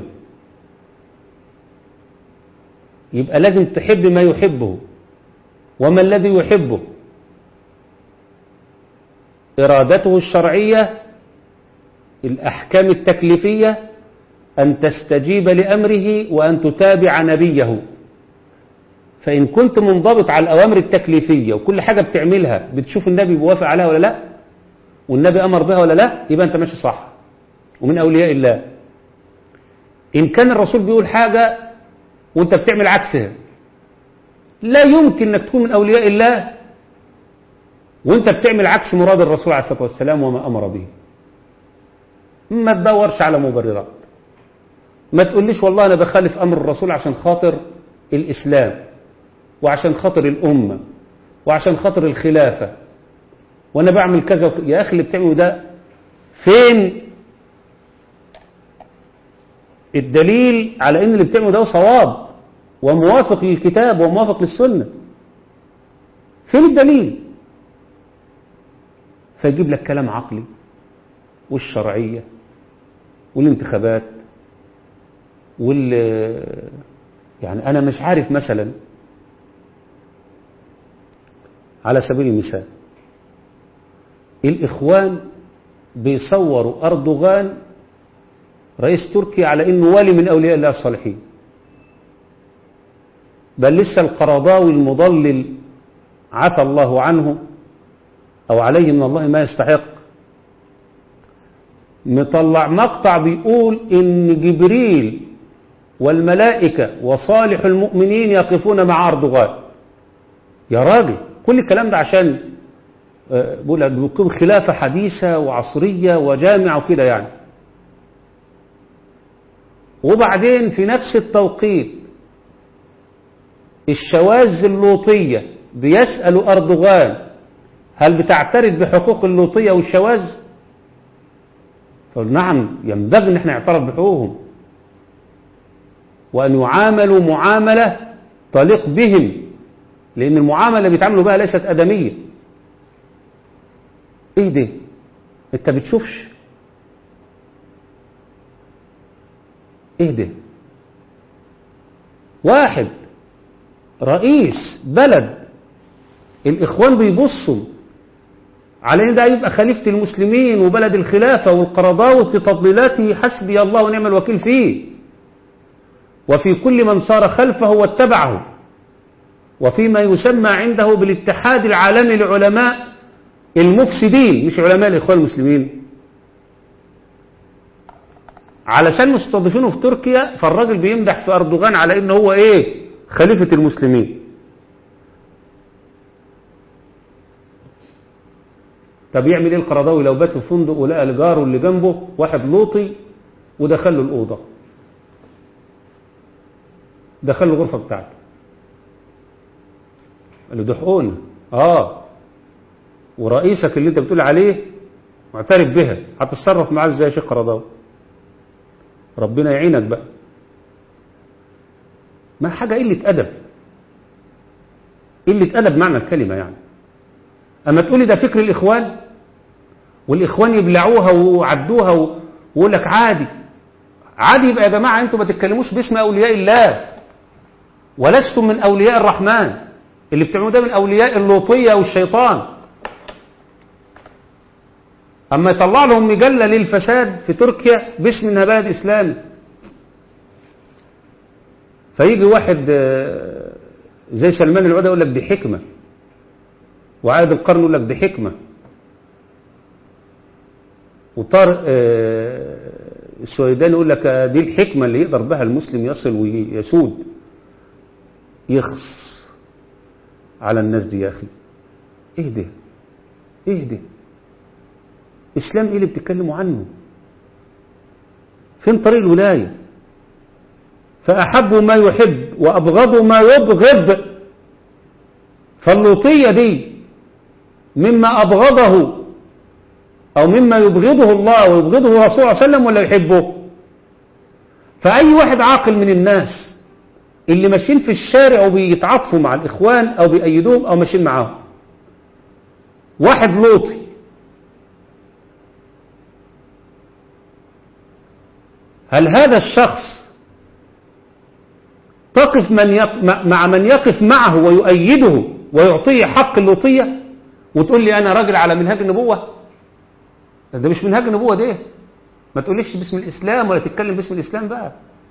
A: يبقى لازم تحب ما يحبه وما الذي يحبه إرادته الشرعية الأحكام التكليفية أن تستجيب لأمره وأن تتابع نبيه فإن كنت منضبط على الأوامر التكليفية وكل حاجة بتعملها بتشوف النبي بيوافق عليها ولا لا والنبي أمر بها ولا لا يبقى أنت ماشي صح ومن أولياء الله إن كان الرسول بيقول حاجة وأنت بتعمل عكسها لا يمكن أنك تكون من أولياء الله وأنت بتعمل عكس مراد الرسول عليه الصلاة والسلام وما أمر به ما تدورش على مبررات ما تقوليش والله أنا بخالف أمر الرسول عشان خاطر الإسلام وعشان خاطر الأمة وعشان خاطر الخلافة وأنا بعمل كذا وك... يا أخي اللي بتعمله ده فين الدليل على أن اللي بتعمله ده صواب وموافق للكتاب وموافق للسنة فين الدليل فيجيب لك كلام عقلي والشرعية والانتخابات وال يعني أنا مش عارف مثلا على سبيل المثال الإخوان بيصوروا أردوغان رئيس تركيا على إنه والي من أولياء الله الصالحين بل لسه القرضاوي المضلل عفى الله عنه أو عليه من الله ما يستحق مطلع مقطع بيقول إن جبريل والملائكة وصالح المؤمنين يقفون مع أردوغان يا راجل كل الكلام ده عشان بقول بيكون خلافة حديثة وعصرية وجامعة وكده يعني وبعدين في نفس التوقيت الشواذ اللوطية بيسألوا أردوغان هل بتعترف بحقوق اللوطية والشواذ فقال نعم ينبغي ان احنا نعترف بحقوقهم وأن يعاملوا معاملة تليق بهم لأن المعاملة اللي بيتعاملوا بها ليست أدمية إيه ده أنت بتشوفش إيه ده واحد رئيس بلد الإخوان بيبصوا على ان ده يبقى خليفة المسلمين وبلد الخلافة والقرضاوي في تضليلاته حسبي الله ونعم الوكيل فيه وفي كل من صار خلفه واتبعه وفيما يسمى عنده بالاتحاد العالمي لعلماء المفسدين مش علماء الإخوان المسلمين علشان مستضيفينه في تركيا فالراجل بيمدح في أردوغان على إنه هو إيه خليفة المسلمين طب يعمل ايه القرضاوي لو بات في فندق ولقى لجاره اللي جنبه واحد لوطي ودخل له الأوضة دخل له الغرفة بتاعته قال له ده حقوقنا اه ورئيسك اللي انت بتقول عليه معترف بها هتتصرف معاه ازاي يا شيخ قرضاوي ربنا يعينك بقى ما حاجة قلة أدب قلة أدب معنى الكلمة يعني أما تقولي ده فكر الإخوان والإخوان يبلعوها وعدوها ويقول لك عادي عادي يبقى يا جماعة أنتم ما تتكلموش باسم أولياء الله ولستم من أولياء الرحمن اللي بتعملوا ده من أولياء اللوطية والشيطان أما يطلع لهم مجلة للفساد في تركيا باسم إنها بلد إسلامي فيجي واحد زي سلمان العودة يقول لك دي حكمة وعاد القرن يقول لك دي حكمة وطارق السويداني يقول لك دي الحكمة اللي يقدر بها المسلم يصل ويسود يخص على الناس دي يا أخي ايه ده ايه ده اسلام ايه اللي بتتكلموا عنه فين طريق الولاية فأحبوا ما يحب وأبغضوا ما يبغض فاللوطية دي مما أبغضه أو مما يبغضه الله ويبغضه الرسول صلى الله عليه وسلم ولا يحبه فأي واحد عاقل من الناس اللي ماشيين في الشارع وبيتعاطفوا مع الإخوان أو بيأيدوهم أو ماشيين معاهم واحد لوطي هل هذا الشخص تقف من يق... مع من يقف معه ويؤيده ويعطيه حق اللوطية وتقول لي أنا راجل على منهاج النبوة ده مش منهاج النبوة ده ما تقوليش باسم الإسلام ولا تتكلم باسم الإسلام بقى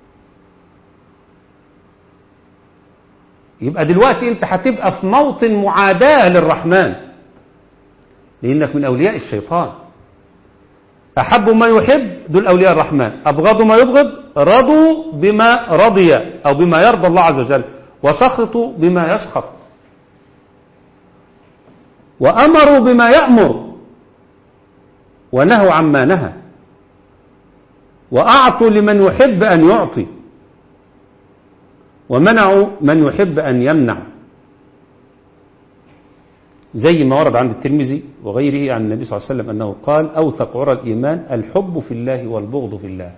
A: يبقى دلوقتي انت هتبقى في موطن معاداة للرحمن لأنك من أولياء الشيطان أحب ما يحب دول أولياء الرحمن أبغض ما يبغض رضوا بما رضي أو بما يرضى الله عز وجل وسخطوا بما يسخط وأمروا بما يأمر ونهوا عما نهى وأعطوا لمن يحب أن يعطي ومنعوا من يحب أن يمنع زي ما ورد عند الترمذي وغيره عن النبي صلى الله عليه وسلم أنه قال أوثق عرى الإيمان الحب في الله والبغض في الله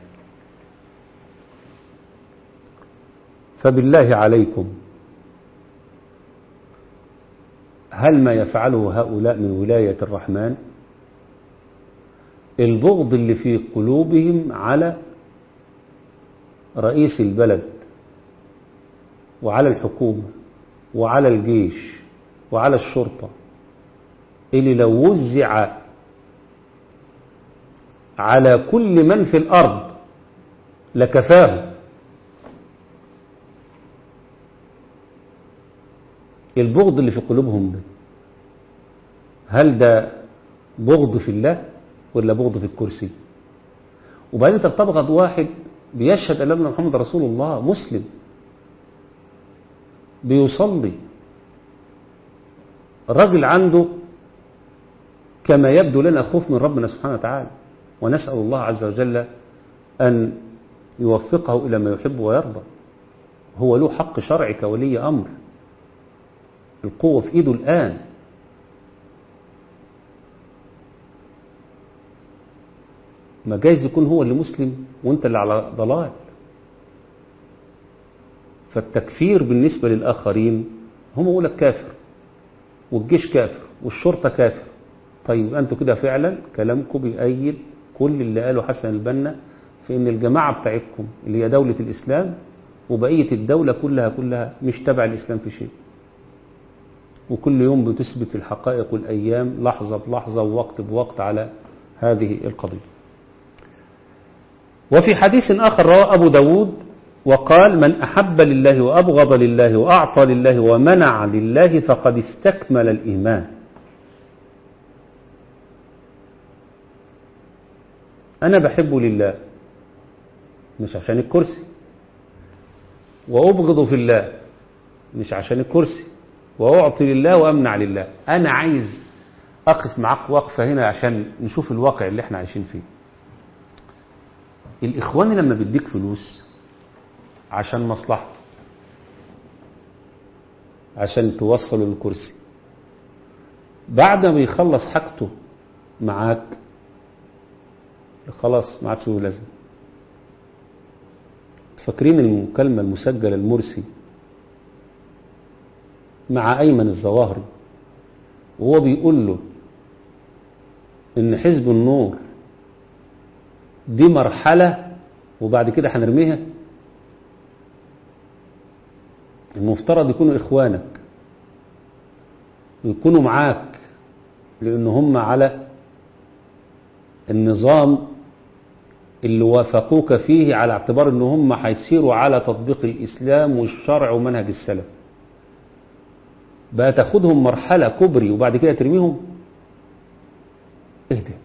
A: فبالله عليكم هل ما يفعله هؤلاء من ولاية الرحمن البغض اللي في قلوبهم على رئيس البلد وعلى الحكومة وعلى الجيش وعلى الشرطة اللي لو وزع على كل من في الأرض لكفاه البغض اللي في قلوبهم ده هل ده بغض في الله ولا بغض في الكرسي وبعدين انت بتبغض واحد بيشهد ان محمد رسول الله مسلم بيصلي الراجل عنده كما يبدو لنا خوف من ربنا سبحانه وتعالى ونسأل الله عز وجل أن يوفقه إلى ما يحب ويرضى هو له حق شرعي كولي أمر القوة في إيده الآن ما جايز يكون هو اللي مسلم وانت اللي على ضلال فالتكفير بالنسبة للآخرين هم يقول لك كافر والجيش كافر والشرطة كافر طيب أنتوا كده فعلا كلامكم بيأيد كل اللي قاله حسن البنا في ان الجماعة بتاعتكم اللي هي دولة الإسلام وبقية الدولة كلها كلها مش تبع الإسلام في شيء وكل يوم بتثبت الحقائق والأيام لحظة بلحظة ووقت بوقت على هذه القضية وفي حديث آخر رواه أبو داود وقال من أحب لله وأبغض لله وأعطى لله ومنع لله فقد استكمل الإيمان أنا بحب لله مش عشان الكرسي وأبغض في الله مش عشان الكرسي وأعطي لله وأمنع لله أنا عايز أقف معاك وقفة هنا عشان نشوف الواقع اللي احنا عايشين فيه الإخوان لما بيديك فلوس عشان مصلحته عشان توصله للكرسي بعد ما يخلص حاجته معاك خلاص ما عادش له لازمه فاكرين المكالمة المسجلة المرسي مع أيمن الظواهري وهو بيقول له إن حزب النور دي مرحلة وبعد كده هنرميها المفترض يكونوا إخوانك ويكونوا معاك لأن هم على النظام اللي وافقوك فيه على اعتبار ان هم هيسيروا على تطبيق الإسلام والشرع ومنهج السلف بقى تاخدهم مرحلة كبري وبعد كده ترميهم اهدى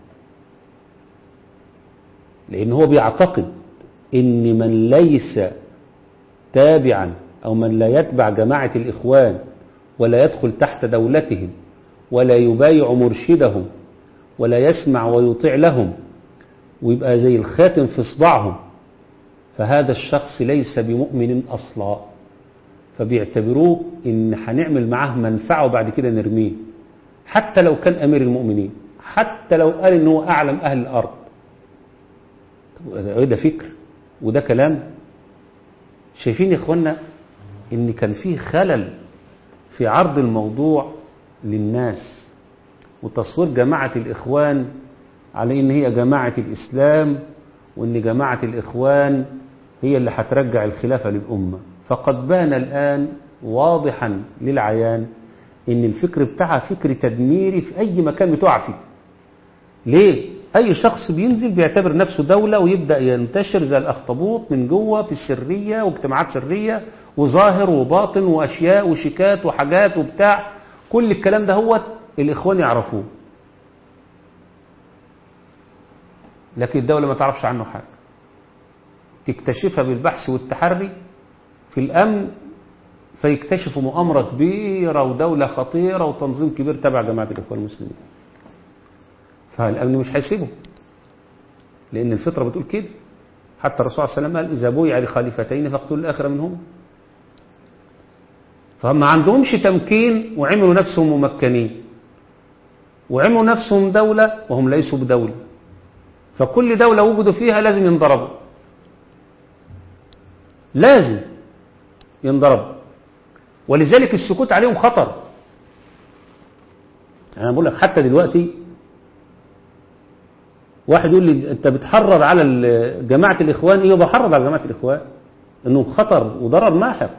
A: لأن هو بيعتقد ان من ليس تابعا أو من لا يتبع جماعة الإخوان ولا يدخل تحت دولتهم ولا يبايع مرشدهم ولا يسمع ويطيع لهم ويبقى زي الخاتم في صباعهم فهذا الشخص ليس بمؤمن أصلا فبيعتبروه إن هنعمل معاه منفعة وبعد كده نرميه حتى لو كان أمير المؤمنين حتى لو قال إن هو أعلم أهل الأرض ده فكر وده كلام شايفين يا اخوانا ان كان فيه خلل في عرض الموضوع للناس وتصوير جماعة الإخوان على إن هي جماعة الإسلام وإن جماعة الإخوان هي اللي هترجع الخلافة للأمة فقد بان الآن واضحا للعيان إن الفكر بتاعها فكر تدميري في أي مكان بتقع فيه ليه؟ أي شخص بينزل بيعتبر نفسه دولة ويبدأ ينتشر زي الأخطبوط من جوه في السرية واجتماعات سرية وظاهر وباطن وأشياء وشيكات وحاجات وبتاع كل الكلام ده هو الإخوان يعرفوه لكن الدولة ما تعرفش عنه حاجة تكتشفها بالبحث والتحري في الأمن فيكتشفوا مؤامرة كبيرة ودولة خطيرة وتنظيم كبير تبع جماعة الإخوان المسلمين فالأمن مش هيسيبه لأن الفطرة بتقول كده حتى الرسول صلى الله عليه وسلم قال إذا بويع لخليفتين فاقتلوا الآخر منهم فهم ما عندهمش تمكين وعملوا نفسهم ممكنين وعملوا نفسهم دولة وهم ليسوا بدولة فكل دولة وجدوا فيها لازم ينضربوا لازم ينضربوا ولذلك السكوت عليهم خطر أنا بقول لك حتى دلوقتي واحد يقول لي انت بتحرض على جماعة الاخوان ايه بحرض على جماعة الاخوان انه خطر وضرر ماحق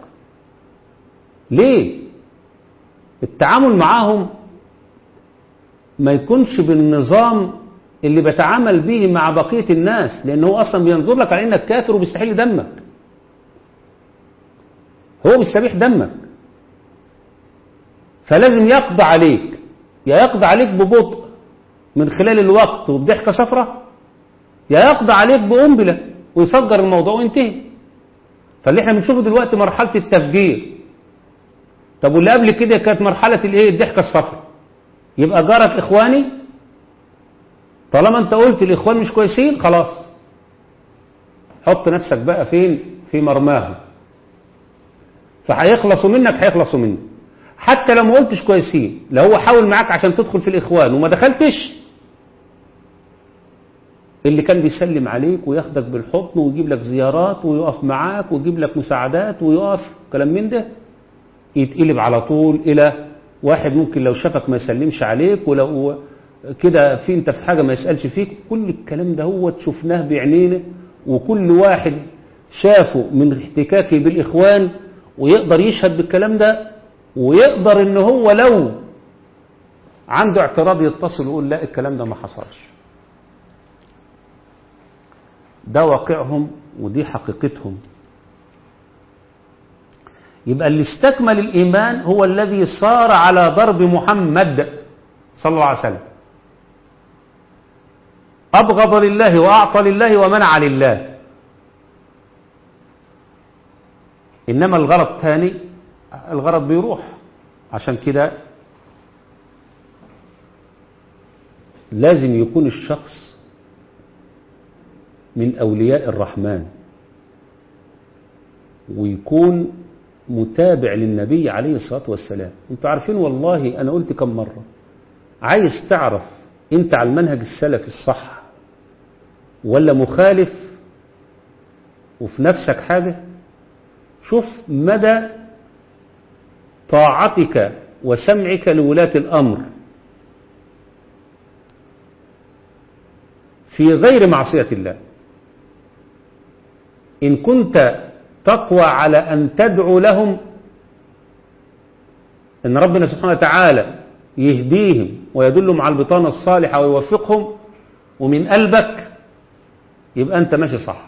A: ليه التعامل معاهم ما يكونش بالنظام اللي بتعامل به مع بقية الناس لانه هو اصلا بينظر لك على انك كافر وبيستحيل دمك هو بيستبيح دمك فلازم يقضى عليك يا يقضى عليك ببطء من خلال الوقت وبضحكة صفرة يا يقضى عليك بقنبلة ويفجر الموضوع وينتهي فاللي احنا بنشوفه دلوقتي مرحلة التفجير طب واللي قبل كده كانت مرحلة الايه الضحكة الصفرة يبقى جارك اخواني طالما انت قلت الاخوان مش كويسين خلاص حط نفسك بقى فين في مرماهم فهيخلصوا منك هيخلصوا منك حتى لو ما قلتش كويسين لو هو حاول معاك عشان تدخل في الاخوان وما دخلتش اللي كان بيسلم عليك وياخدك بالحضن ويجيب لك زيارات ويقف معاك ويجيب لك مساعدات ويقف كلام من ده يتقلب على طول الى واحد ممكن لو شافك ما يسلمش عليك ولو كده في انت في حاجة ما يسألش فيك كل الكلام ده هو شفناه بعينينا وكل واحد شافه من احتكاكه بالإخوان ويقدر يشهد بالكلام ده ويقدر ان هو لو عنده اعتراض يتصل ويقول لا الكلام ده ما حصلش ده واقعهم ودي حقيقتهم يبقى اللي استكمل الإيمان هو الذي صار على ضرب محمد صلى الله عليه وسلم أبغض لله وأعطى لله ومنع لله إنما الغرض ثاني الغرض بيروح عشان كده لازم يكون الشخص من أولياء الرحمن ويكون متابع للنبي عليه الصلاة والسلام انتوا عارفين والله أنا قلت كم مرة عايز تعرف انت على المنهج السلفي الصح ولا مخالف وفي نفسك حاجة شوف مدى طاعتك وسمعك لولاة الأمر في غير معصية الله إن كنت تقوى على أن تدعو لهم إن ربنا سبحانه وتعالى يهديهم ويدلهم على البطانة الصالحة ويوفقهم ومن قلبك يبقى أنت ماشي صح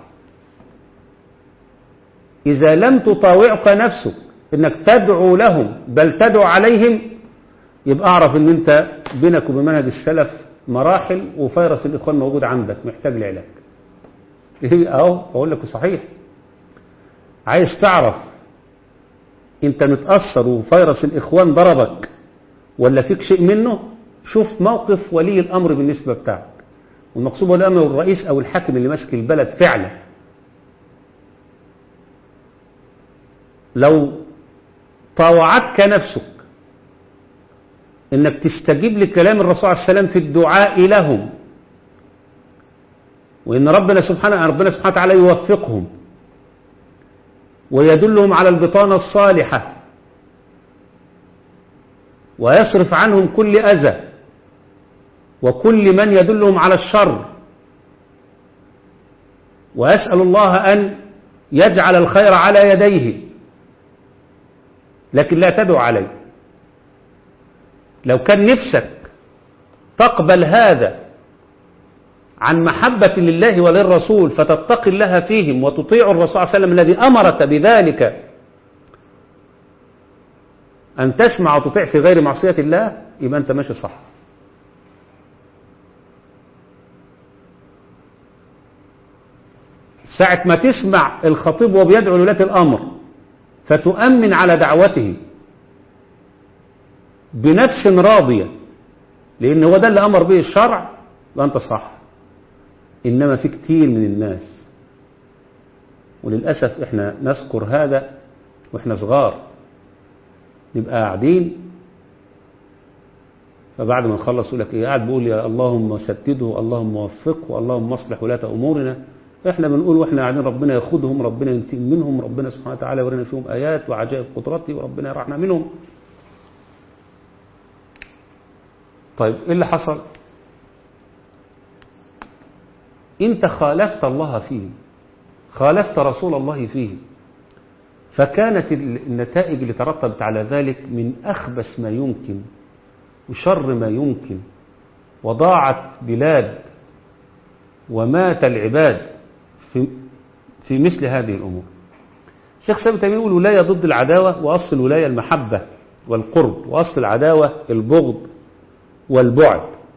A: إذا لم تطاوعك نفسك إنك تدعو لهم بل تدعو عليهم يبقى أعرف إن أنت بينك وبين منهج السلف مراحل وفيروس الإخوان موجود عندك محتاج لعلاج أهو بقول لك صحيح عايز تعرف انت متأثر وفيروس الإخوان ضربك ولا فيك شيء منه شوف موقف ولي الأمر بالنسبة بتاعك والمقصود ولي الأمر الرئيس أو الحاكم اللي ماسك البلد فعلا لو طاوعتك نفسك انك تستجيب لكلام الرسول عليه السلام في الدعاء لهم وان ربنا سبحانه ربنا سبحانه وتعالى يوفقهم ويدلهم على البطانة الصالحة ويصرف عنهم كل أذى وكل من يدلهم على الشر ويسأل الله أن يجعل الخير على يديه لكن لا تدعو عليه لو كان نفسك تقبل هذا عن محبة لله وللرسول فتتقي الله فيهم وتطيع الرسول صلى الله عليه وسلم الذي أمرك بذلك أن تسمع وتطيع في غير معصية الله يبقى أنت ماشي صح ساعة ما تسمع الخطيب وبيدعو لولاة الأمر فتؤمن على دعوته بنفس راضية لأن هو ده اللي أمر به الشرع يبقى أنت صح إنما في كتير من الناس وللأسف إحنا نذكر هذا وإحنا صغار نبقى قاعدين فبعد ما نخلص يقول لك ايه قاعد بيقول يا اللهم سدده اللهم وفقه اللهم اصلح ولاة امورنا احنا بنقول واحنا قاعدين ربنا ياخدهم ربنا ينتقم منهم ربنا سبحانه وتعالى يورينا فيهم ايات وعجائب قدرته وربنا يرحنا منهم طيب ايه اللي حصل انت خالفت الله فيه خالفت رسول الله فيه فكانت النتائج اللي ترتبت على ذلك من أخبث ما يمكن وشر ما يمكن وضاعت بلاد ومات العباد في, في مثل هذه الأمور الشيخ ثابت يقول الولاية ضد العداوة وأصل الولاية المحبة والقرب وأصل العداوة البغض والبعد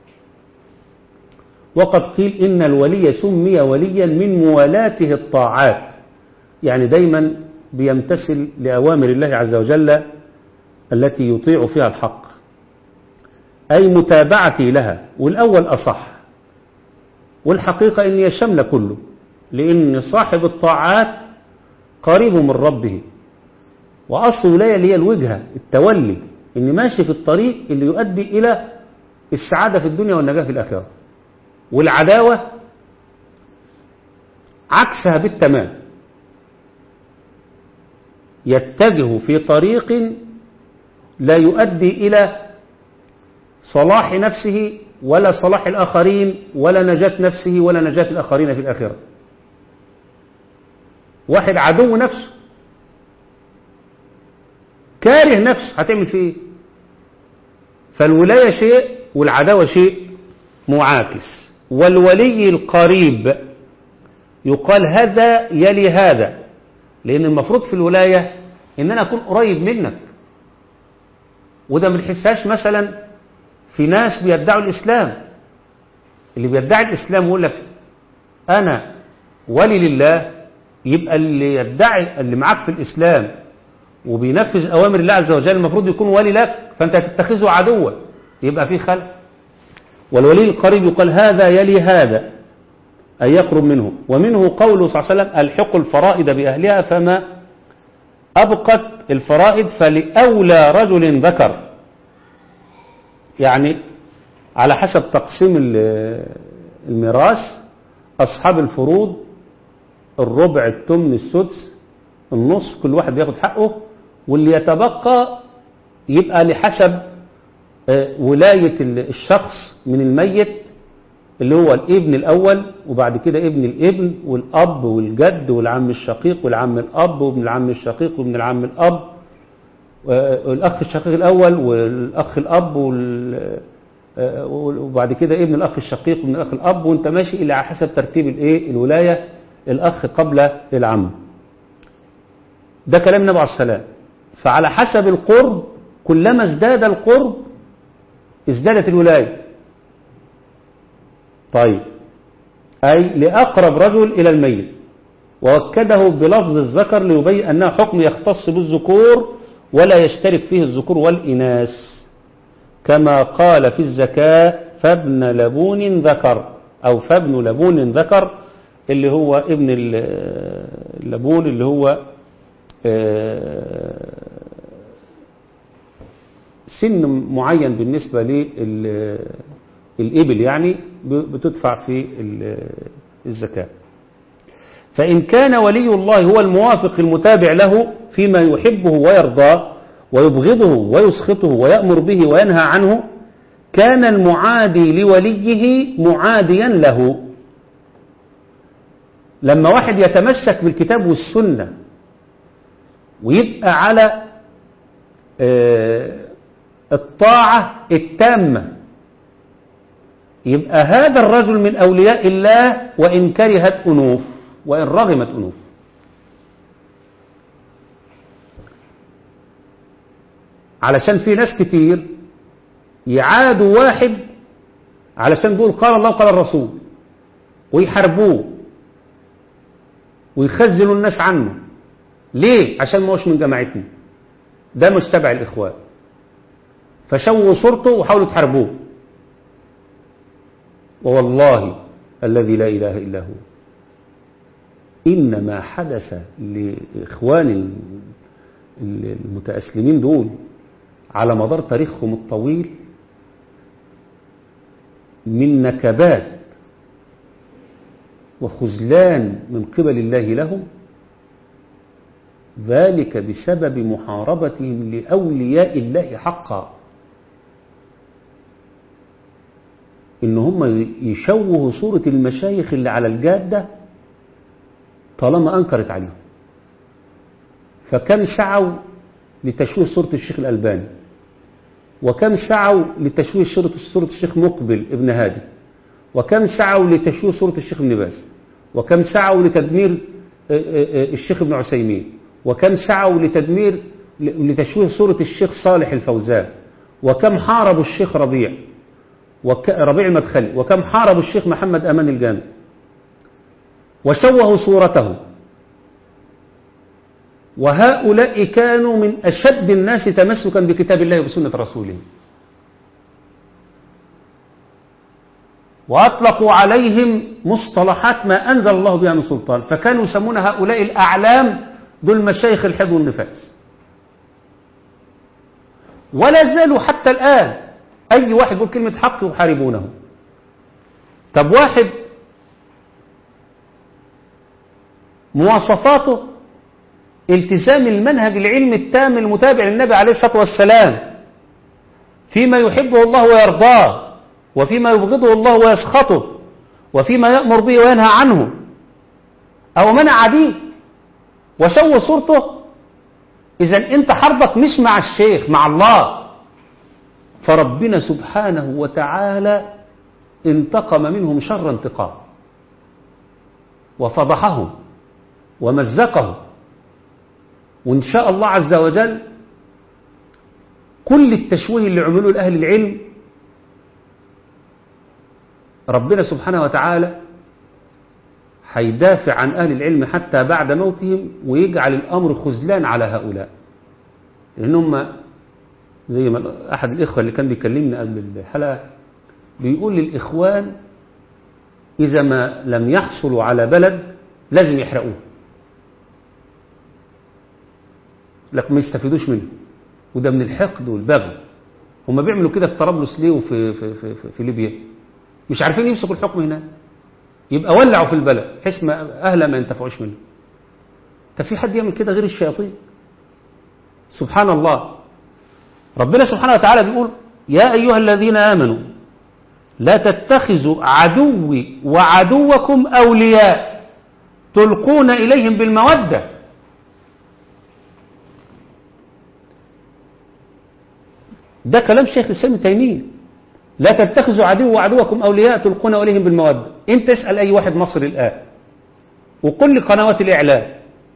A: وقد قيل إن الولي سمي وليا من موالاته الطاعات يعني دايما بيمتثل لأوامر الله عز وجل التي يطيع فيها الحق أي متابعتي لها والأول أصح والحقيقة أن يشمل كله لأن صاحب الطاعات قريب من ربه وأصل ولاية اللي هي الوجهة التولي إن ماشي في الطريق اللي يؤدي إلى السعادة في الدنيا والنجاة في الآخرة والعداوة عكسها بالتمام يتجه في طريق لا يؤدي إلى صلاح نفسه ولا صلاح الآخرين ولا نجاة نفسه ولا نجاة الآخرين في الآخرة واحد عدو نفسه كاره نفسه هتعمل فيه ايه فالولاية شيء والعداوة شيء معاكس والولي القريب يقال هذا يلي هذا لأن المفروض في الولاية إن أنا أكون قريب منك وده ما بنحسهاش مثلا في ناس بيدعوا الإسلام اللي بيدعي الإسلام ويقول لك أنا ولي لله يبقى اللي يدعي اللي معاك في الإسلام وبينفذ أوامر الله عز وجل المفروض يكون ولي لك فأنت تتخذه عدوا يبقى في خلق والولي القريب يقال هذا يلي هذا أن يقرب منه ومنه قوله صلى الله عليه وسلم الحق الفرائض بأهلها فما أبقت الفرائض فلأولى رجل ذكر يعني على حسب تقسيم الميراث أصحاب الفروض الربع التمن السدس النص كل واحد بياخد حقه واللي يتبقى يبقى لحسب ولاية الشخص من الميت اللي هو الابن الأول وبعد كده ابن الابن والأب والجد والعم الشقيق والعم الأب وابن العم الشقيق وابن العم الأب والأخ الشقيق الأول والأخ الأب وبعد كده ابن الأخ الشقيق وابن الأخ الأب وانت ماشي إلى حسب ترتيب الايه الولاية الأخ قبل العم ده كلام النبي عليه السلام فعلى حسب القرب كلما ازداد القرب ازدادت الولاية طيب أي لأقرب رجل إلى الميت ووكده بلفظ الذكر ليبين أنه حكم يختص بالذكور ولا يشترك فيه الذكور والإناث كما قال في الزكاة فابن لبون ذكر أو فابن لبون ذكر اللي هو ابن اللبون اللي هو سن معين بالنسبة للإبل يعني بتدفع في الزكاة فإن كان ولي الله هو الموافق المتابع له فيما يحبه ويرضاه ويبغضه ويسخطه ويأمر به وينهى عنه كان المعادي لوليه معاديا له لما واحد يتمسك بالكتاب والسنة ويبقى على الطاعة التامة يبقى هذا الرجل من أولياء الله وإن كرهت أنوف وإن رغمت أنوف علشان في ناس كتير يعادوا واحد علشان بيقول قال الله قال الرسول ويحاربوه ويخزلوا الناس عنه ليه عشان ما هوش من جماعتنا ده مش تبع الإخوان فشووا صورته وحاولوا تحاربوه ووالله الذي لا إله إلا هو إنما حدث لإخوان المتأسلمين دول على مدار تاريخهم الطويل من نكبات وخذلان من قبل الله لهم ذلك بسبب محاربتهم لأولياء الله حقا إن هم يشوهوا صورة المشايخ اللي على الجادة طالما أنكرت عليهم فكم سعوا لتشويه صورة الشيخ الألباني وكم سعوا لتشويه صورة صورة الشيخ مقبل ابن هادي وكم سعوا لتشويه صورة الشيخ ابن باز وكم سعوا لتدمير الشيخ ابن عثيمين وكم سعوا لتدمير لتشويه صورة الشيخ صالح الفوزان وكم حاربوا الشيخ ربيع وك... ربيع المدخلي وكم حاربوا الشيخ محمد أمان الجامع وشوهوا صورته وهؤلاء كانوا من أشد الناس تمسكا بكتاب الله وبسنة رسوله وأطلقوا عليهم مصطلحات ما أنزل الله بها من سلطان فكانوا يسمون هؤلاء الأعلام دول مشايخ الحب والنفاس ولا زالوا حتى الآن أي واحد يقول كلمة حق يحاربونه طب واحد مواصفاته التزام المنهج العلمي التام المتابع للنبي عليه الصلاة والسلام فيما يحبه الله ويرضاه وفيما يبغضه الله ويسخطه وفيما يأمر به وينهى عنه أو منع عديه وسوى صورته إذا أنت حربك مش مع الشيخ مع الله فربنا سبحانه وتعالى انتقم منهم شر انتقام وفضحهم ومزقهم وإن شاء الله عز وجل كل التشويه اللي عملوه لأهل العلم ربنا سبحانه وتعالى هيدافع عن أهل العلم حتى بعد موتهم ويجعل الأمر خذلان على هؤلاء لأنهم زي ما أحد الإخوة اللي كان بيكلمنا قبل الحلقة بيقول للإخوان إذا ما لم يحصلوا على بلد لازم يحرقوه لكن ما يستفيدوش منه وده من الحقد والبغي هم بيعملوا كده في طرابلس ليه وفي في في في, في ليبيا مش عارفين يمسكوا الحكم هناك يبقى ولعوا في البلد بحيث ما اهلها ما ينتفعوش منه طب في حد يعمل كده غير الشياطين سبحان الله ربنا سبحانه وتعالى بيقول يا ايها الذين امنوا لا تتخذوا عدوي وعدوكم اولياء تلقون اليهم بالموده ده كلام شيخ الإسلام ابن تيمية لا تتخذوا عدو وعدوكم أولياء تلقون إليهم بالمودة أنت اسأل أي واحد مصري الآن وكل قنوات الإعلام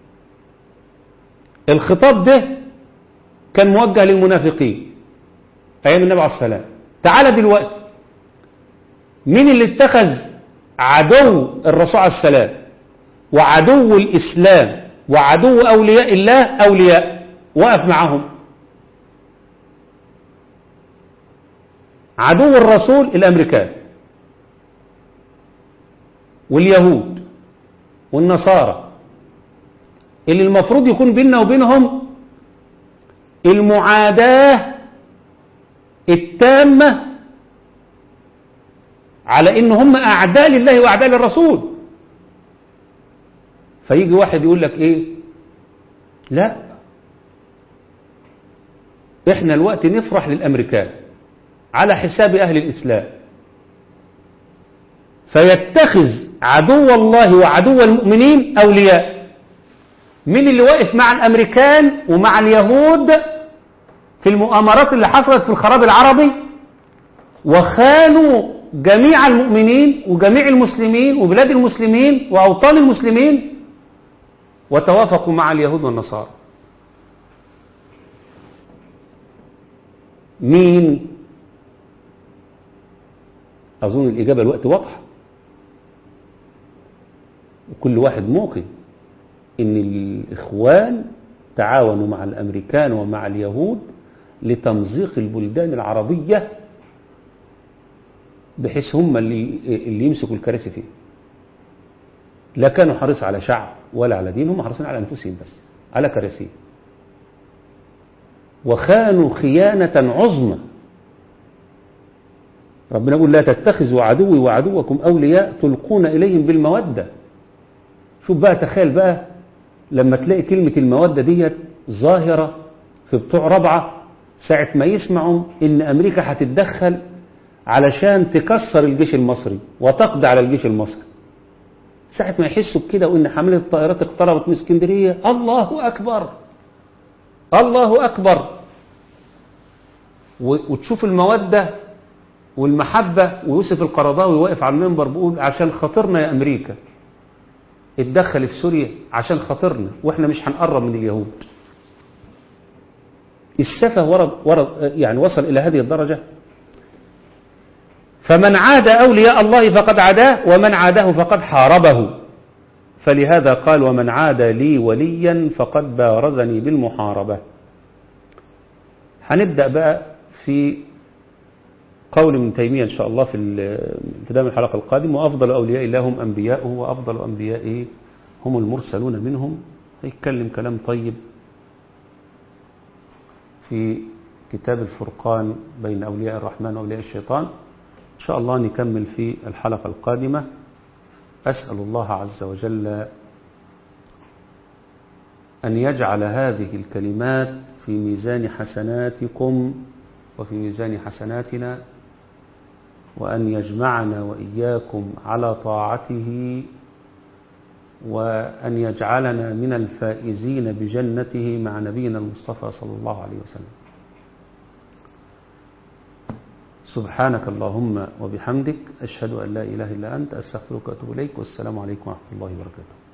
A: الخطاب ده كان موجه للمنافقين أيام النبي عليه السلام تعال دلوقتي مين اللي اتخذ عدو الرسول عليه السلام وعدو الإسلام وعدو أولياء الله أولياء وقف معهم عدو الرسول الأمريكان واليهود والنصارى اللي المفروض يكون بيننا وبينهم المعاداة التامة على ان هم اعداء لله واعداء للرسول فيجي واحد يقول لك ايه لا احنا الوقت نفرح للامريكان على حساب اهل الاسلام فيتخذ عدو الله وعدو المؤمنين اولياء مين اللي واقف مع الامريكان ومع اليهود في المؤامرات اللي حصلت في الخراب العربي وخانوا جميع المؤمنين وجميع المسلمين وبلاد المسلمين وأوطان المسلمين وتوافقوا مع اليهود والنصارى مين أظن الإجابة الوقت واضحة كل واحد موقن إن الإخوان تعاونوا مع الأمريكان ومع اليهود لتمزيق البلدان العربية بحيث هم اللي, اللي يمسكوا الكراسي فيه لا كانوا حريص على شعب ولا على دين هم حريصين على أنفسهم بس على كراسي وخانوا خيانة عظمى ربنا يقول لا تتخذوا عدوي وعدوكم أولياء تلقون إليهم بالمودة شوف بقى تخيل بقى لما تلاقي كلمة المودة ديت ظاهرة في بتوع رابعة ساعة ما يسمعوا إن أمريكا هتتدخل علشان تكسر الجيش المصري وتقضي على الجيش المصري ساعة ما يحسوا بكده وإن حملة الطائرات اقتربت من اسكندرية الله أكبر الله أكبر وتشوف المودة والمحبة ويوسف القرضاوي واقف على المنبر بيقول عشان خاطرنا يا أمريكا اتدخل في سوريا عشان خاطرنا واحنا مش هنقرب من اليهود السفه ورد ورد يعني وصل إلى هذه الدرجة فمن عاد أولياء الله فقد عاداه ومن عاده فقد حاربه فلهذا قال ومن عاد لي وليا فقد بارزني بالمحاربة هنبدأ بقى في قول ابن تيمية إن شاء الله في ابتداء الحلقة القادمة وأفضل أولياء الله هم أنبياؤه وأفضل أنبيائه هم المرسلون منهم هيتكلم كلام طيب في كتاب الفرقان بين أولياء الرحمن وأولياء الشيطان إن شاء الله نكمل في الحلقة القادمة أسأل الله عز وجل أن يجعل هذه الكلمات في ميزان حسناتكم وفي ميزان حسناتنا وأن يجمعنا وإياكم على طاعته وأن يجعلنا من الفائزين بجنته مع نبينا المصطفى صلى الله عليه وسلم سبحانك اللهم وبحمدك أشهد أن لا إله إلا أنت أستغفرك وأتوب إليك والسلام عليكم ورحمة الله وبركاته